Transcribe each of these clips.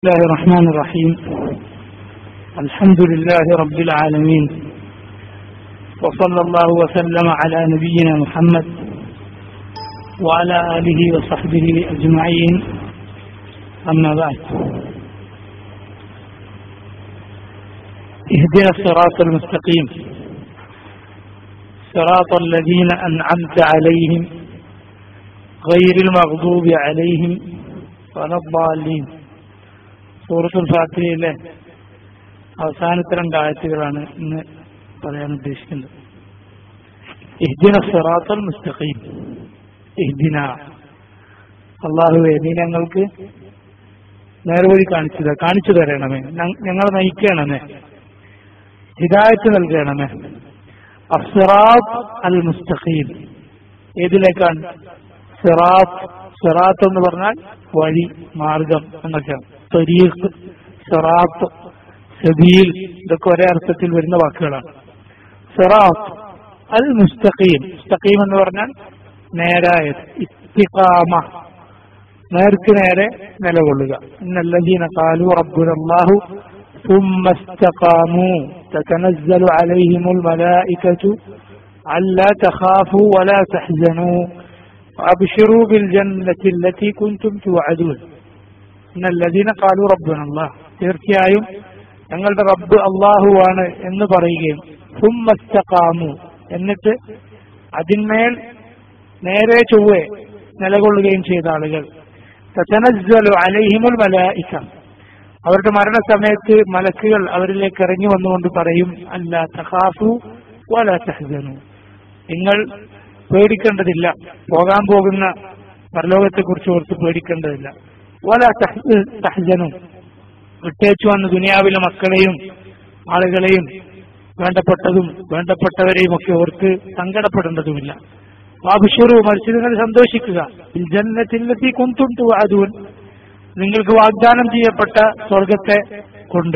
الله الرحمن الرحيم الحمد لله رب العالمين وصلى الله وسلم على نبينا محمد وعلى آله وصحبه أجمعين أما بعد اهدنا الصراط المستقيم صراط الذين أنعمت عليهم غير المغضوب عليهم ولا الضالين സൂറത്തുൽ ഫാത്തിഹയിലെ അവസാനത്തെ രണ്ടായത്തുകളാണ് ഇന്ന് പറയാൻ ഉദ്ദേശിക്കുന്നത് ഇഹ്ദിന സിറാത്തൽ മുസ്തഖീം ഇഹ്ദിന അള്ളാഹുവെ നീ ഞങ്ങൾക്ക് നേർവഴി കാണിച്ചു കാണിച്ചു തരണമേ ഞങ്ങളെ നയിക്കണമേ ഹിദായത്ത് നൽകണമേ അസിറാത്ത് അൽ മുസ്തഖീം ഏതിലേക്കാണ് സിറാത്ത് സിറാത്ത് എന്ന് പറഞ്ഞാൽ വഴി മാർഗം എന്നൊക്കെയാണ് ത്വരീഖ് സിറാത്ത് സബീൽ ഇതൊക്കെ ഒരേ അർത്ഥത്തിൽ വരുന്ന വാക്കുകളാണ് സിറാത്ത് അൽ മുസ്തഖീം മുസ്തഖീം എന്ന് പറഞ്ഞാൽ നേരായത് ഇത്തിഖാമ നേർക്ക് നേരെ നിലകൊള്ളുക ഇന്നല്ലദീന ഖാലു റബ്ബുനല്ലാഹു ثم استقاموا تتنزل عليهم الملائكة ألا تخافوا ولا تحزنوا وأبشروا بالجنة التي كنتم توعدون إن الذين قالوا ربنا الله തീർച്ചയായും ഞങ്ങളുടെ റബ്ബ് അള്ളാഹുവാണ് എന്ന് പറയുകയും സുമ്മസ്തകാമു എന്നിട്ട് അതിന്മേൽ നേരെ ചൊവ്വെ നിലകൊള്ളുകയും ചെയ്ത ആളുകൾ തനസ്സലു അലൈഹിമുൽ മലായിക്ക അവരുടെ മരണസമയത്ത് മലക്കുകൾ അവരിലേക്ക് ഇറങ്ങി വന്നുകൊണ്ട് പറയും അല്ല തഹാഫു വല തഹ്സനു നിങ്ങൾ പേടിക്കേണ്ടതില്ല പോകാൻ പോകുന്ന പരലോകത്തെ കുറിച്ച് ഓർത്ത് പേടിക്കേണ്ടതില്ല വല തഹ്ജനു വിട്ടേച്ചു വന്ന ദുനിയാവിലെ മക്കളെയും ആളുകളെയും വേണ്ടപ്പെട്ടതും വേണ്ടപ്പെട്ടവരെയും ഒക്കെ ഓർത്ത് സങ്കടപ്പെടേണ്ടതുമില്ല വാബുഷുറു മറിച്ച് നിങ്ങൾ സന്തോഷിക്കുക ജന്നത്തിലെത്തി കുന്തുണ്ടു അതുവൻ നിങ്ങൾക്ക് വാഗ്ദാനം ചെയ്യപ്പെട്ട സ്വർഗത്തെ കൊണ്ട്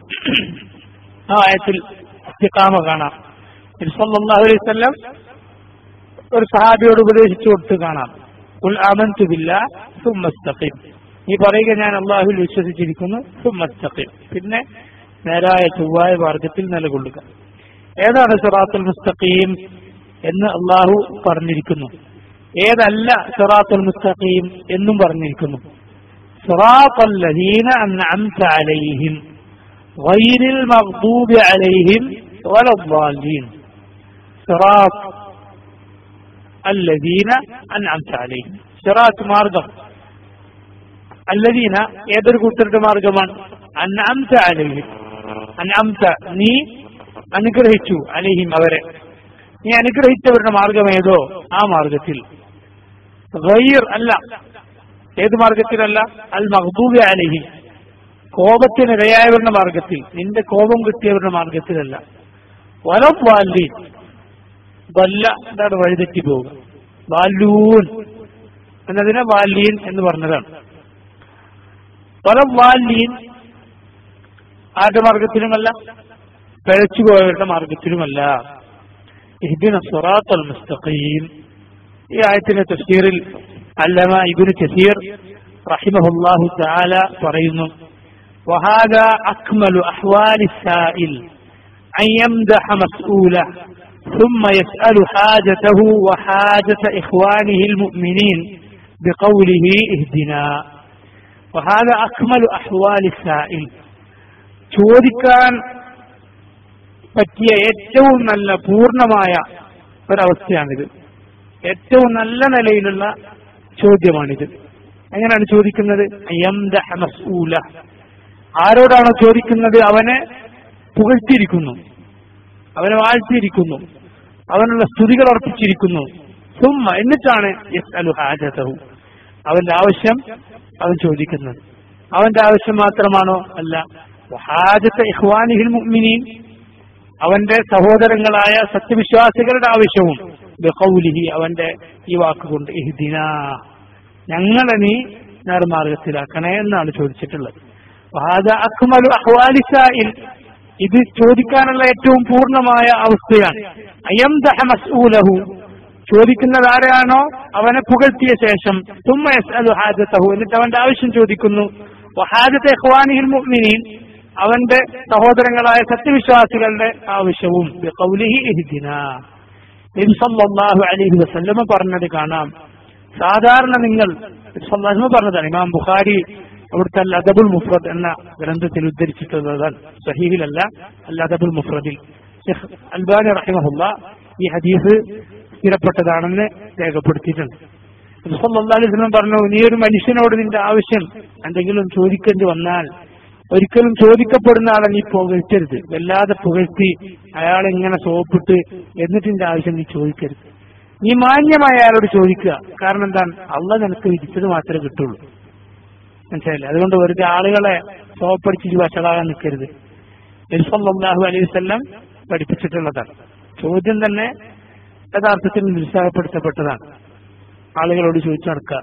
ആ ആയത്തിൽ ഇസ്തിഖാമ കാണാം സല്ലല്ലാഹു അലൈഹി വസല്ലം ഒരു സഹാബിയോട് ഉപദേശിച്ചു കൊടുത്ത് കാണാം ഉൽ അമന്തു ബില്ലാ സുമ്മസ്തഖീം നീ പറയുക ഞാൻ അള്ളാഹുൽ വിശ്വസിച്ചിരിക്കുന്നു സുമ്മസ്തഖീം പിന്നെ നേരായ ചൊവ്വായ മാർഗത്തിൽ നിലകൊള്ളുക ഏതാണ് സിറാത്തുൽ മുസ്തഖീം എന്ന് അള്ളാഹു പറഞ്ഞിരിക്കുന്നു ഏതല്ല സിറാത്തുൽ മുസ്തഖീം എന്നും പറഞ്ഞിരിക്കുന്നു സിറാത്തല്ലദീന അൻഅംത അലൈഹിം ഗൈറിൽ മഗ്ദൂബി അലൈഹിം വലദ്ദാലീൻ സിറാത്ത് الذين أنعمت عليهم صراط മാർഗം الذين ഏതൊരു കൂട്ടരുടെ മാർഗമാണ് അൻഅംത അലൈഹിം അൻഅംത നീ അനുഗ്രഹിച്ചു അലൈഹിം അവരെ നീ അനുഗ്രഹിച്ചവരുടെ മാർഗം ഏതോ ആ മാർഗത്തിൽ ഗൈർ അല്ല ഏത് മാർഗത്തിലല്ല അൽ മഹബൂബി അലൈഹിം കോപത്തിനിരയായവരുടെ മാർഗത്തിൽ നിന്റെ കോപം കിട്ടിയവരുടെ മാർഗത്തിലല്ല വലം വാലി വല്ല എന്താണ് വഴിതെറ്റി പോവുക വാലൂൻ എന്നതിനെ വാലീൻ എന്ന് പറഞ്ഞതാണ് പല വാലീൻ ആരുടെ മാർഗത്തിലുമല്ല പിഴച്ചുപോയവരുടെ മാർഗത്തിലുമല്ല ഇഹ്ദിന സിറാത്തൽ മുസ്തഖീം ഈ ആയത്തിന്റെ തഫ്സീറിൽ അല്ലമ ഇബ്നു കസീർ റഹിമഹുല്ലാഹു തആല പറയുന്നു وهذا أكمل أحوال السائل أن يمدح مسؤوله ثم يسأل حاجته وحاجة إخوانه المؤمنين بقوله اهدنا وهذا أكمل أحوال السائل ചോദിക്കാൻ പറ്റിയ ഏറ്റവും നല്ല പൂർണ്ണമായ ഒരവസ്ഥയാണിത് ഏറ്റവും നല്ല നിലയിലുള്ള ചോദ്യമാണിത് എങ്ങനെയാണ് ചോദിക്കുന്നത് മസൂല ആരോടാണോ ചോദിക്കുന്നത് അവനെ പുകഴ്ത്തിയിരിക്കുന്നു അവനെ വാഴ്ത്തിയിരിക്കുന്നു അവനുള്ള സ്തുതികൾ അർപ്പിച്ചിരിക്കുന്നു സുമ്മ എന്നിട്ടാണ് യസ് അലു ഹാജതഹു അവന്റെ ആവശ്യം അവൻ ചോദിക്കുന്നത് അവന്റെ ആവശ്യം മാത്രമാണോ അല്ല ഹാജത്തെ ഇഹ്വാനിഹിൽ മുഅ്മിനീൻ അവന്റെ സഹോദരങ്ങളായ സത്യവിശ്വാസികളുടെ ആവശ്യവും ബഹൗലിഹി അവന്റെ ഈ വാക്കുകൊണ്ട് ഇഹ്ദിന ഞങ്ങളെ നീ നേർമാർഗത്തിലാക്കണേ എന്നാണ് ചോദിച്ചിട്ടുള്ളത് അക്മലു അഹ്വാലിസായിൽ ഇത് ചോദിക്കാനുള്ള ഏറ്റവും പൂർണ്ണമായ അവസ്ഥയാണ് അയം മസ്ഊലഹു ചോദിക്കുന്നത് ആരാണോ അവനെ പുകഴ്ത്തിയ ശേഷം തുമ്മ യസ്അലു ഹാജത്തഹു എന്നിട്ട് അവന്റെ ആവശ്യം ചോദിക്കുന്നു വഹാദത്തെ ഇഖ്വാനിഹിൽ മുഅ്മിനീൻ അവന്റെ സഹോദരങ്ങളായ സത്യവിശ്വാസികളുടെ ആവശ്യവും ബിഖൗലിഹി ഇഹ്ദിനാ നബി സല്ലല്ലാഹു അലൈഹി വസല്ലമ പറഞ്ഞത് കാണാം സാധാരണ നിങ്ങൾ നബി സല്ലല്ലാഹു അലൈഹി വസല്ലമ പറഞ്ഞതാണ് ഇമാം ബുഖാരി അവിടുത്തെ അൽ അദബുൽ മുഫ്രദ് എന്ന ഗ്രന്ഥത്തിൽ ഉദ്ധരിച്ചിട്ടുള്ളതാണ് സഹീഹിലല്ല അൽ അദബുൽ മുഫ്രദിൽ ഷെയ്ഖ് അൽബാനി റഹിമഹുല്ല ഈ ഹദീസ് സ്ഥിരപ്പെട്ടതാണെന്ന് രേഖപ്പെടുത്തിയിട്ടുണ്ട് നബി സല്ലല്ലാഹു അലൈഹി വസല്ലം പറഞ്ഞു നീ ഒരു മനുഷ്യനോട് നിന്റെ ആവശ്യം എന്തെങ്കിലും ചോദിക്കേണ്ടി വന്നാൽ ഒരിക്കലും ചോദിക്കപ്പെടുന്ന ആളെ നീ പുകഴ്ത്തരുത് വല്ലാതെ പുകഴ്ത്തി അയാളെ ഇങ്ങനെ സോപ്പിട്ട് എന്നിട്ടിന്റെ ആവശ്യം നീ ചോദിക്കരുത് നീ മാന്യമായ അയാളോട് ചോദിക്കുക കാരണം എന്താണ് അള്ള നിനക്ക് വിധിച്ചത് മാത്രമേ കിട്ടുള്ളൂ മനസ്സിലായില്ലേ അതുകൊണ്ട് വെറുതെ ആളുകളെ സോപ്പടിച്ച് വഷളാകാൻ നിൽക്കരുത് എൽസല്ലാഹു അലൈഹി വല്ലം പഠിപ്പിച്ചിട്ടുള്ളതാണ് ചോദ്യം തന്നെ യഥാർത്ഥത്തിൽ നിരുത്സാഹപ്പെടുത്തപ്പെട്ടതാണ് ആളുകളോട് ചോദിച്ചു നടക്കുക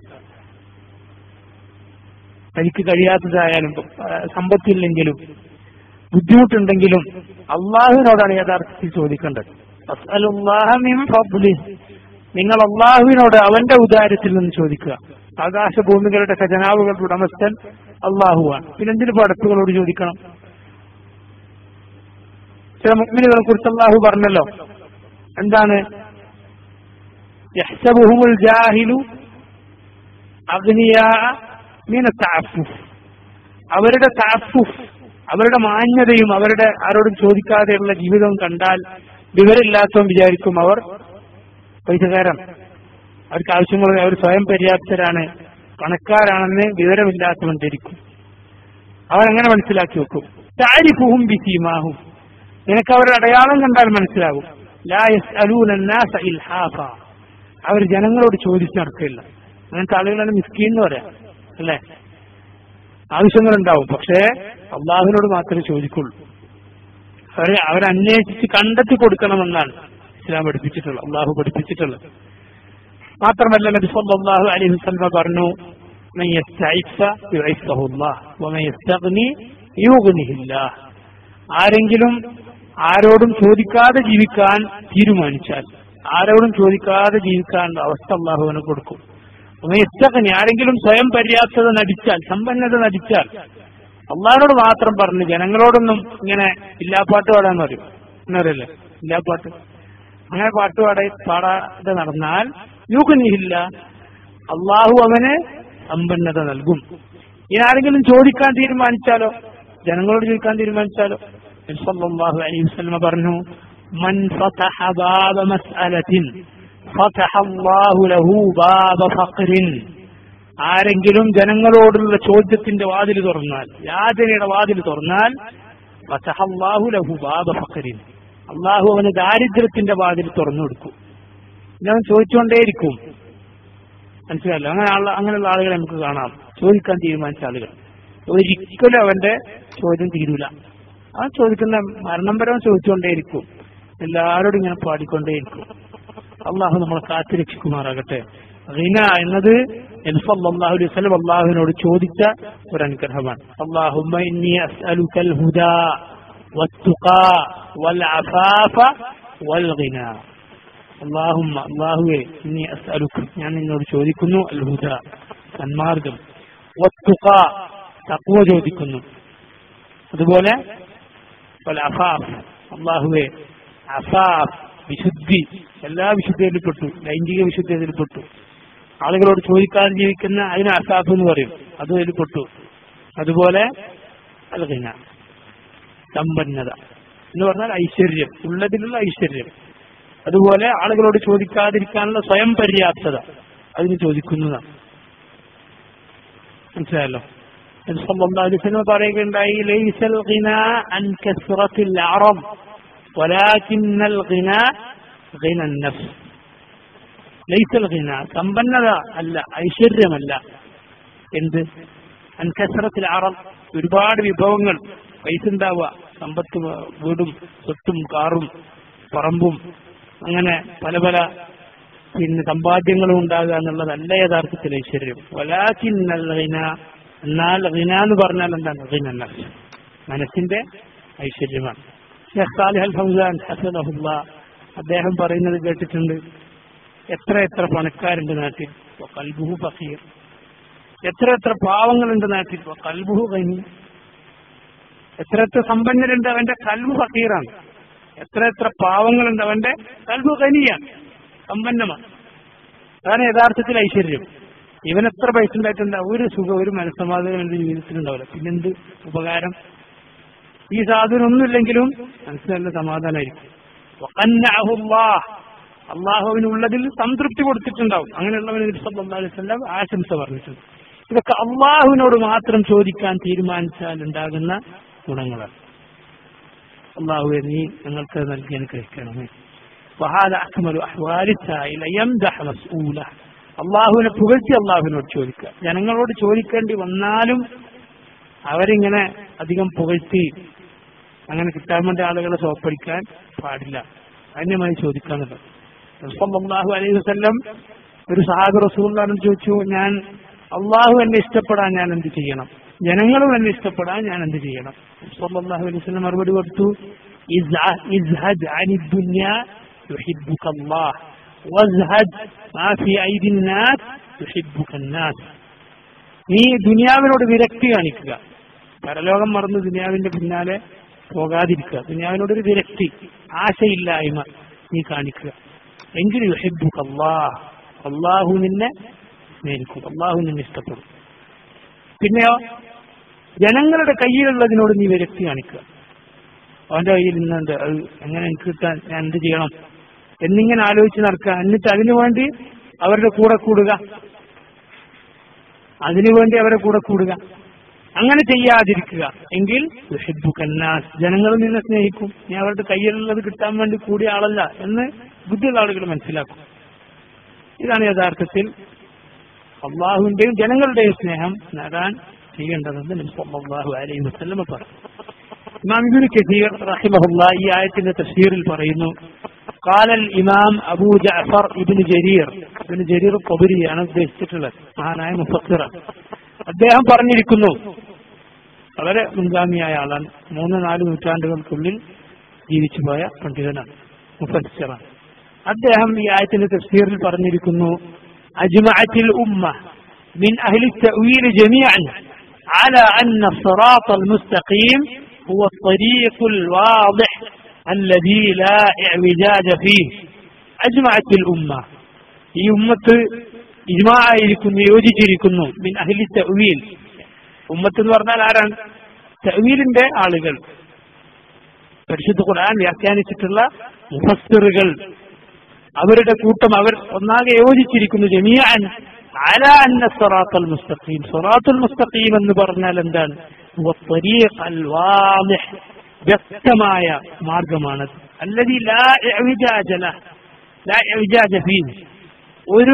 തനിക്ക് കഴിയാത്തതായാലും ആ, സമ്പത്തില്ലെങ്കിലും ബുദ്ധിമുട്ടുണ്ടെങ്കിലും അള്ളാഹുവിനോടാണ് യഥാർത്ഥത്തിൽ ചോദിക്കേണ്ടത് അസ്അലുല്ലാഹ മിൻ ഫദ്ലിഹ്. നിങ്ങൾ അള്ളാഹുവിനോട് അവന്റെ ഉദാരത്തിൽ നിന്ന് ചോദിക്കുക ആകാശഭൂമികളുടെ ഖജനാവുകളുടെ ഉടമസ്ഥൻ അള്ളാഹുവാണ് പിന്നെ എന്തിനു പടപ്പുകളോട് ചോദിക്കണം ചില മുഗ്മിനുകളെ കുറിച്ച് അള്ളാഹു പറഞ്ഞല്ലോ എന്താണ് യഹ്സബുഹുമുൽ ജാഹിലു അഗ്നിയാ മീന തഅഫുഫ് അവരുടെ തഅഫുഫ് അവരുടെ മാന്യതയും അവരുടെ ആരോടും ചോദിക്കാതെയുള്ള ജീവിതവും കണ്ടാൽ വിവരമില്ലാത്തവൻ വിചാരിക്കും അവർ പൈസക്കാരൻ അവർക്ക് ആവശ്യങ്ങൾ അവർ സ്വയം പര്യാപ്തരാണ് പണക്കാരാണെന്ന് വിവരമില്ലാത്തവൻ ധരിക്കും അവരങ്ങനെ മനസ്സിലാക്കി വെക്കും താരിഫുഹും ബിസീമാഹും നിനക്ക് അവരുടെ അടയാളം കണ്ടാൽ മനസ്സിലാകും ലാ യസ്അലൂന الناس ഇൽഹാഫ അവർ ജനങ്ങളോട് ചോദിച്ചു നടക്കില്ല അങ്ങനത്തെ ആളുകളാണ് മിസ്കീൻ എന്ന് പറയാം അല്ലേ ആവശ്യങ്ങളുണ്ടാവും പക്ഷേ അള്ളാഹുവിനോട് മാത്രമേ ചോദിക്കുള്ളൂ അവരെ അവരന്വേഷിച്ച് കണ്ടെത്തി കൊടുക്കണമെന്നാണ് ഇസ്ലാം പഠിപ്പിച്ചിട്ടുള്ളത് അള്ളാഹു പഠിപ്പിച്ചിട്ടുള്ളത് മാത്രമല്ല നബി സല്ലല്ലാഹു അലൈഹി വസല്ലം പറഞ്ഞു من يستعف يعفه الله ومن يستغني يغنيه الله ആരെങ്കിലും ആരോടും ചോദിക്കാതെ ജീവിക്കാൻ തീരുമാനിച്ചാൽ ആരോടും ചോദിക്കാതെ ജീവിക്കാൻ അവസ്ഥ അള്ളാഹുവിന് കൊടുക്കും എത്തകനി ആരെങ്കിലും സ്വയം പര്യാപ്തത നടിച്ചാൽ സമ്പന്നത നടിച്ചാൽ അള്ളാഹിനോട് മാത്രം പറഞ്ഞു ജനങ്ങളോടൊന്നും ഇങ്ങനെ ഇല്ലാപ്പാട്ട് പാടാന്ന് പറയും എന്നറിയില്ലേ ഇല്ലാപ്പാട്ട് അങ്ങനെ പാട്ട് പാട പാടാതെ നടന്നാൽ യൂക്കനിയില്ല അള്ളാഹു അവന് സമ്പന്നത നൽകും ഇനി ആരെങ്കിലും ചോദിക്കാൻ തീരുമാനിച്ചാലോ ജനങ്ങളോട് ചോദിക്കാൻ തീരുമാനിച്ചാലോ നബി സല്ലല്ലാഹു അലൈഹി വസല്ലമ പറഞ്ഞു മൻ ഫതഹ ബാബ മസ്അലത്തിൻ ഫതഹ അല്ലാഹു ലഹു ബാബ ഫഖ്റിൻ ആരെങ്കിലും ജനങ്ങളോടുള്ള ചോദ്യത്തിന്റെ വാതിൽ തുറന്നാൽ യാചനയുടെ വാതിൽ തുറന്നാൽ ഫതഹ അല്ലാഹു ലഹു ബാബ ഫഖ്റിൻ അള്ളാഹു അവന് ദാരിദ്ര്യത്തിന്റെ വാതിൽ തുറന്നു കൊടുക്കും ഇതവൻ ചോദിച്ചുകൊണ്ടേയിരിക്കും മനസ്സിലല്ലോ അങ്ങനെ ആള- അങ്ങനെയുള്ള ആളുകളെ നമുക്ക് കാണാം ചോദിക്കാൻ തീരുമാനിച്ച ആളുകൾ ഒരിക്കലും അവന്റെ ചോദ്യം തീരൂല ആ ചോദിക്കുന്ന മരണം വരെ അവൻ ചോദിച്ചുകൊണ്ടേയിരിക്കും എല്ലാവരോടും ഇങ്ങനെ പാടിക്കൊണ്ടേയിരിക്കും അള്ളാഹു നമ്മളെ കാത്തുരക്ഷിക്കുമാറാകട്ടെ റീന എന്നത് നബിസല്ലാഹു അലൈഹി വസല്ലം അള്ളാഹുവിനോട് ചോദിച്ച ഒരു അനുഗ്രഹമാണ് അള്ളാഹുമ്മ ഇന്നി അസ്അലുക്കൽ ഹുദാ والتقى والعفاف والغنى اللهم അള്ളാഹുവെ ഇന്നി അസ്അലുക്ക് ഞാൻ നിന്നോട് ചോദിക്കുന്നു അൽ ഹുദ സന്മാർഗം വത്തുക തക്വ ചോദിക്കുന്നു അതുപോലെ വൽ അഫാഫ് അള്ളാഹുവെ അഫാഫ് വിശുദ്ധി എല്ലാ വിശുദ്ധിയിലും പെട്ടു ലൈംഗിക വിശുദ്ധിയിൽ പെട്ടു ആളുകളോട് ചോദിക്കാതെ ജീവിക്കുന്ന അതിന് അസാഫ് എന്ന് പറയും അതും അതിൽ പെട്ടു അതുപോലെ അൽഗിന സമ്പന്നത എന്ന് പറഞ്ഞാൽ ഐശ്വര്യം ഉള്ളതിലുള്ള ഐശ്വര്യം അതുപോലെ ആളുകളോട് ചോദിക്കാതിരിക്കാനുള്ള സ്വയം പര്യാപ്തത അതിന് ചോദിക്കുന്നതാണ് മനസ്സിലായല്ലോ നബി സല്ലല്ലാഹു അലൈഹി വസല്ലം പറയുകയുണ്ടായി ലൈസൽ ഗിനാ അൻ കസ്റത്തിൽ അറബ് വലാകിന്നൽ ഗിനാ ഗിന നഫ്സ് ലൈസൽ ഗിന സമ്പന്നത അല്ല ഐശ്വര്യമല്ല എന്ത് അൻ കസ്റത്തിൽ അറബ് ഒരുപാട് വിഭവങ്ങൾ പൈസ ഉണ്ടാവുക സമ്പത്ത് വീടും സ്വത്തും കാറും പറമ്പും അങ്ങനെ പല പല പിന്നെ സമ്പാദ്യങ്ങളും ഉണ്ടാകുക എന്നുള്ളതല്ല യഥാർത്ഥത്തിൽ ഐശ്വര്യം വലാക്കിന്നൽ ഗിന എന്നാൽ ഗിന എന്ന് പറഞ്ഞാൽ എന്താണ് ഗിന നഫ്സ് മനസ്സിന്റെ ഐശ്വര്യമാണ് ഷെഖ് സാലിഹ് അൽ ഫൗസാൻ ഹസനഹുല്ല അദ്ദേഹം പറയുന്നത് കേട്ടിട്ടുണ്ട് എത്ര എത്ര പണക്കാരുണ്ട് നാട്ടിൽ കൽബുഹു ഫഖീർ എത്ര എത്ര പാവങ്ങളുണ്ട് നാട്ടിൽ കൽബുഹു കനി എത്ര എത്ര സമ്പന്നരുണ്ട് അവന്റെ കൽബു ഫക്കീറാണ് എത്ര എത്ര പാവങ്ങളുണ്ട് അവന്റെ കൽബു കനിയാണ് സമ്പന്നമാണ് അതാണ് യഥാർത്ഥത്തിൽ ഐശ്വര്യം ഇവൻ എത്ര പൈസ ഉണ്ടായിട്ടുണ്ട് ഒരു സുഖം ഒരു മനസ്സമാധാനം എന്റെ ജീവിതത്തിൽ ഉണ്ടാവില്ല പിന്നെന്ത് ഉപകാരം ഈ സാധനം ഒന്നുമില്ലെങ്കിലും മനസ്സിന് നല്ല സമാധാനമായിരിക്കും വഖന്നഅഹു അല്ലാഹ്. അള്ളാഹുവിനുള്ളതിൽ സംതൃപ്തി കൊടുത്തിട്ടുണ്ടാവും അങ്ങനെയുള്ളവന് നബി സല്ലല്ലാഹു അലൈഹി വസല്ലം ആശംസ പറഞ്ഞിട്ടുണ്ട് ഇതൊക്കെ അള്ളാഹുവിനോട് മാത്രം ചോദിക്കാൻ തീരുമാനിച്ചാൽ ഉണ്ടാകുന്ന ഗുണങ്ങളാണ് അള്ളാഹുവെ നീ ഞങ്ങൾക്ക് നൽകി അനുഗ്രഹിക്കണമേ وهذا أكمل أحوال السائل يمدح مسؤوله അള്ളാഹുവിനെ പുകഴ്ത്തി അള്ളാഹുവിനോട് ചോദിക്കുക ജനങ്ങളോട് ചോദിക്കേണ്ടി വന്നാലും അവരിങ്ങനെ അധികം പുകഴ്ത്തി അങ്ങനെ കിട്ടാൻ വേണ്ടി ആളുകളെ സോപ്പടിക്കാൻ പാടില്ല അന്യമായി ചോദിക്കാന്നുള്ളത് സല്ലല്ലാഹു അലൈഹി വസല്ലം ഒരു സഹാബ് റസൂലിനോട് ചോദിച്ചു ഞാൻ അള്ളാഹു എന്നെ ഇഷ്ടപ്പെടാൻ ഞാൻ എന്ത് ചെയ്യണം ജനങ്ങളും എന്നെ ഇഷ്ടപ്പെടാൻ ഞാൻ എന്ത് ചെയ്യണം സല്ലല്ലാഹു അലൈഹി വസല്ലം മറുപടി കൊടുത്തു ഇസ്അ- ഇസ്ഹദ് അനി ദുനിയ യുഹിബ്ബുക അല്ലാഹ് വസ്ഹദ് മാ ഫി ഐദി الناس യുഹിബ്ബുക الناس നീ ദുനിയാവിനോട് വിരക്തി കാണിക്കുക പരലോകം മറന്ന് ദുനിയാവിന്റെ പിന്നാലെ പോകാതിരിക്കുക ദുനിയാവിനോട് ഒരു വിരക്തി ആശയില്ലായ്മ നീ കാണിക്കുക എങ്കിൽ യുഹിബ്ബുക അല്ലാഹ് അള്ളാഹു നിന്നെ സ്നേഹിക്കും അള്ളാഹു നിന്നെ ഇഷ്ടപ്പെടും പിന്നെയോ ജനങ്ങളുടെ കയ്യിലുള്ളതിനോട് നീ വിരക്തി കാണിക്കുക അവന്റെ കയ്യിൽ ഇന്നുണ്ട് അത് എങ്ങനെ എനിക്ക് കിട്ടാൻ ഞാൻ എന്ത് ചെയ്യണം എന്നിങ്ങനെ ആലോചിച്ച് നടക്കുക എന്നിട്ട് അതിനു വേണ്ടി അവരുടെ കൂടെ കൂടുക അതിനുവേണ്ടി അവരെ കൂടെ കൂടുക അങ്ങനെ ചെയ്യാതിരിക്കുക എങ്കിൽ യുഹിബ്ബുക്കന്നാസ് ജനങ്ങൾ നിന്നെ സ്നേഹിക്കും നീ അവരുടെ കയ്യിലുള്ളത് കിട്ടാൻ വേണ്ടി കൂടിയ ആളല്ല എന്ന് ബുദ്ധിയുള്ള ആളുകൾ മനസ്സിലാക്കും ഇതാണ് യഥാർത്ഥത്തിൽ അള്ളാഹുവിന്റെയും ജനങ്ങളുടെയും സ്നേഹം നേടാൻ ചെയ്യേണ്ടതെന്ന് നബി സല്ലല്ലാഹു അലൈഹി വസല്ലം പറഞ്ഞു ഇമാം ഇബ്നു കസീർ റഹിമഹുല്ലാ ഈ ആയത്തിന്റെ തഫ്സീറിൽ പറയുന്നു قال الإمام أبو جعفر ابن جرير ابن جرير الطبريയാണ് ഉദ്ദേശിച്ചിട്ടുള്ളത് മഹാനായ മുഫസ്സിറ അദ്ദേഹം പറഞ്ഞിരിക്കുന്നു വളരെ മുൻഗാമിയായ ആളാണ് മൂന്ന് നാല് നൂറ്റാണ്ടുകൾക്കുള്ളിൽ ജീവിച്ചു പോയ പണ്ഡിതനാണ് മുഫസ്സിറാണ് അദ്ദേഹം ഈ ആയത്തിന്റെ തഫ്സീറിൽ പറഞ്ഞിരിക്കുന്നു അജ്മഅത്തിൽ ഉമ്മ من أهل التأويل جميعا على أن الصراط المستقيم هو الطريق الواضح الذي لا اعوجاج فيه أجمعت الأمة ഈ ഉമ്മത്ത് ഇജ്മായിരിക്കുന്നു യോജിച്ചിരിക്കുന്നു മിൻ അഹ്ലി തഅ്വീൽ ഉമ്മത്ത് എന്ന് പറഞ്ഞാൽ ആരാണ് തഅ്വീലിന്റെ ആളുകൾ പരിശുദ്ധ ഖുർആൻ വ്യാഖ്യാനിച്ചിട്ടുള്ള മുഫസ്സിറുകൾ അവരുടെ കൂട്ടം അവർ ഒന്നാകെ യോജിച്ചിരിക്കുന്നു ജമീഅൻ അല അന്ന സിറാത്തൽ മുസ്തഖീം സിറാത്തുൽ മുസ്തഖീം എന്ന് പറഞ്ഞാൽ എന്താണ് ഹുവ ത്വരീഖ് അൽ വാദിഹ് വ്യക്തമായ മാർഗമാണ് അല്ലതി ലാ ഇഅ്വിജാജ ലഹ് ലാ ഇഅ്വിജാജ ഫീഹി ഒരു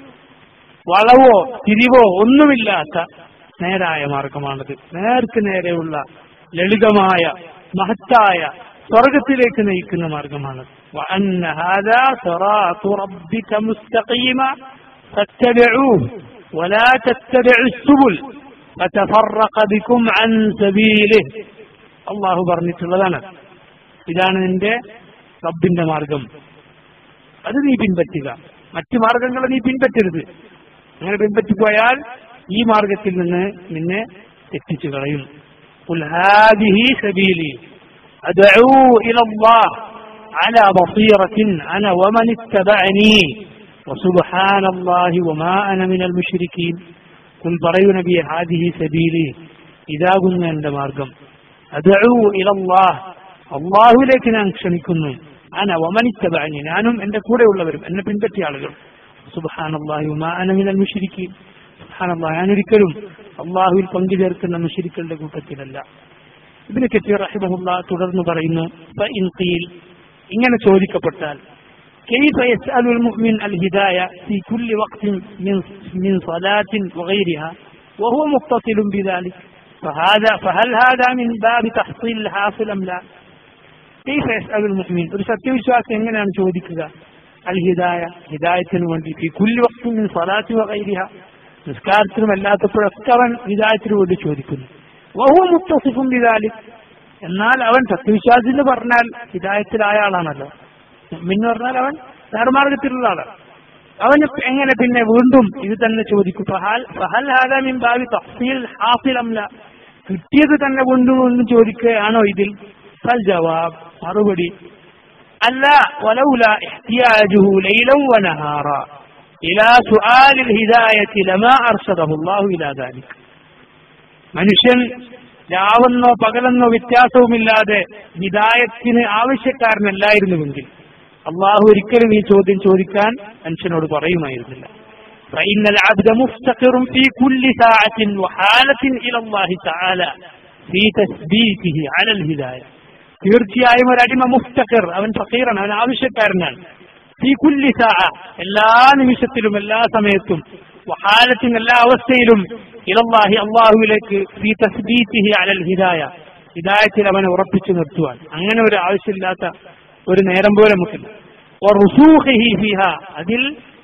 വളവോ തിരിവോ ഒന്നുമില്ലാത്ത നേരായ മാർഗമാണത് നേർക്ക് നേരെയുള്ള ലളിതമായ മഹത്തായ സ്വർഗത്തിലേക്ക് നയിക്കുന്ന മാർഗമാണ് وأن هذا صراط ربك مستقيما فاتبعوه ولا تتبعوا السبل فتفرق بكم عن سبيله അള്ളാഹു പറഞ്ഞിട്ടുള്ളതാണ് ഇതാണ് നിന്റെ റബ്ബിന്റെ മാർഗം അത് നീ പിൻപറ്റുക മറ്റു മാർഗങ്ങൾ നീ പിൻപറ്റരുത് അങ്ങനെ പിൻപറ്റിപ്പോയാൽ ഈ മാർഗത്തിൽ നിന്ന് നിന്നെ തെറ്റിച്ചു കളയും قل هذه سبيلي أدعو إلى الله على بصيرة أنا ومن اتبعني وسبحان الله وما أنا من المشركين قل പറയൂ നബിയെ هذه سبيلي ഇതാകുന്നു എന്റെ മാർഗം അദഉ ഇലല്ലാഹ് അള്ളാഹുവിലേക്ക് ഞാൻ ക്ഷണിക്കുന്നു അന വമനിത്തബഅനി ഞാനും എന്റെ കൂടെയുള്ളവരും എന്നെ പിൻപറ്റിയ ആളുകൾ സുബ്ഹാനല്ലാഹി വമാ അന മിനൽ മുശ്രിക്കീൻ സുബ്ഹാനല്ലാഹ് ഞാൻ ഒരിക്കലും അള്ളാഹുവിൽ പങ്കുചേർക്കുന്ന മുശ്രിക്കളുടെ കൂട്ടത്തിലല്ല ഇബ്നു കത്തീർ റഹിമഹുല്ലാ തുടർന്ന് പറയുന്നു ഫഇൻ ഖീൽ ഇങ്ങനെ ചോദിക്കപ്പെട്ടാൽ كيف يسأل المؤمن الهداية في كل وقت من من صلاة وغيرها وهو متصل بذلك فهذا فهل هذا من باب تحصيل الحاصل أم لا؟ كيف يسأل المؤمن؟ ഒരു സത്യവിശ്വാസം എങ്ങനെയാണ് ചോദിക്കുക അൽ ഹിദായ ഹിദായത്തിന് വേണ്ടി في كل وقت من صلاة وغيرها നിസ്കാരത്തിനും അല്ലാത്തപ്പോഴൊക്കെ അവൻ ഹിദായത്തിന് വേണ്ടി ചോദിക്കുന്നു വഹു മുത്തസിഫും ബിദാലിക് എന്നാൽ അവൻ സത്യവിശ്വാസി എന്ന് പറഞ്ഞാൽ ഹിദായത്തിലായ ആളാണല്ലോ എന്ന് പറഞ്ഞാൽ അവൻ നേർമാർഗത്തിലുള്ള ആളാണ് അവന് എങ്ങനെ പിന്നെ വീണ്ടും ഇത് തന്നെ ചോദിക്കും ഫഹൽ ഫഹൽ ഹാദാ മിൻ ബാബി തഫ്സീൽ ഹാസിൽ അംല കിട്ടിയത് തന്നെ വീണ്ടും വീണ്ടും ചോദിക്കുകയാണോ ഇതിൽ ഫൽ ജവാബ് മറുപടി അല്ല വലൗല ഇഹ്തിയാജുഹു ലൈലൻ വനഹാറ ഇലാ സുആലിൽ ഹിദായത്തി ലമാ അർശദഹു അല്ലാഹു ഇലാ ദാലിക് മനുഷ്യൻ രാവെന്നോ പകലെന്നോ വ്യത്യാസവുമില്ലാതെ ഹിദായത്തിന് ആവശ്യക്കാരനല്ലായിരുന്നുവെങ്കിൽ അള്ളാഹു ഒരിക്കലും ഈ ചോദ്യം ചോദിക്കാൻ മനുഷ്യനോട് പറയുമായിരുന്നില്ല فإن العبد مفتقر في كل ساعة وحالة إلى الله تعالى في تثبيته على الهداية തീർച്ചയായും ഒരു അടിമ മുഫ്തഖർ അവൻ ഫക്കീറാണ് അവൻ ആവശ്യക്കാരനാണ് ഈ കുല്ലി സാ എല്ലാ നിമിഷത്തിലും എല്ലാ സമയത്തും വഹാലത്തും എല്ലാ അവസ്ഥയിലും ഇലല്ലാഹി അള്ളാഹുവിലേക്ക് ഫീ തസ്ബീത്തിഹി അലൽ ഹിദായ ഹിദായത്തിൽ അവനെ ഉറപ്പിച്ചു നിർത്തുവാൻ അങ്ങനെ ഒരു ആവശ്യമില്ലാത്ത ഒരു നേരം പോലെ നമുക്കില്ല റുസൂഖിഹി ഫിഹ അതിൽ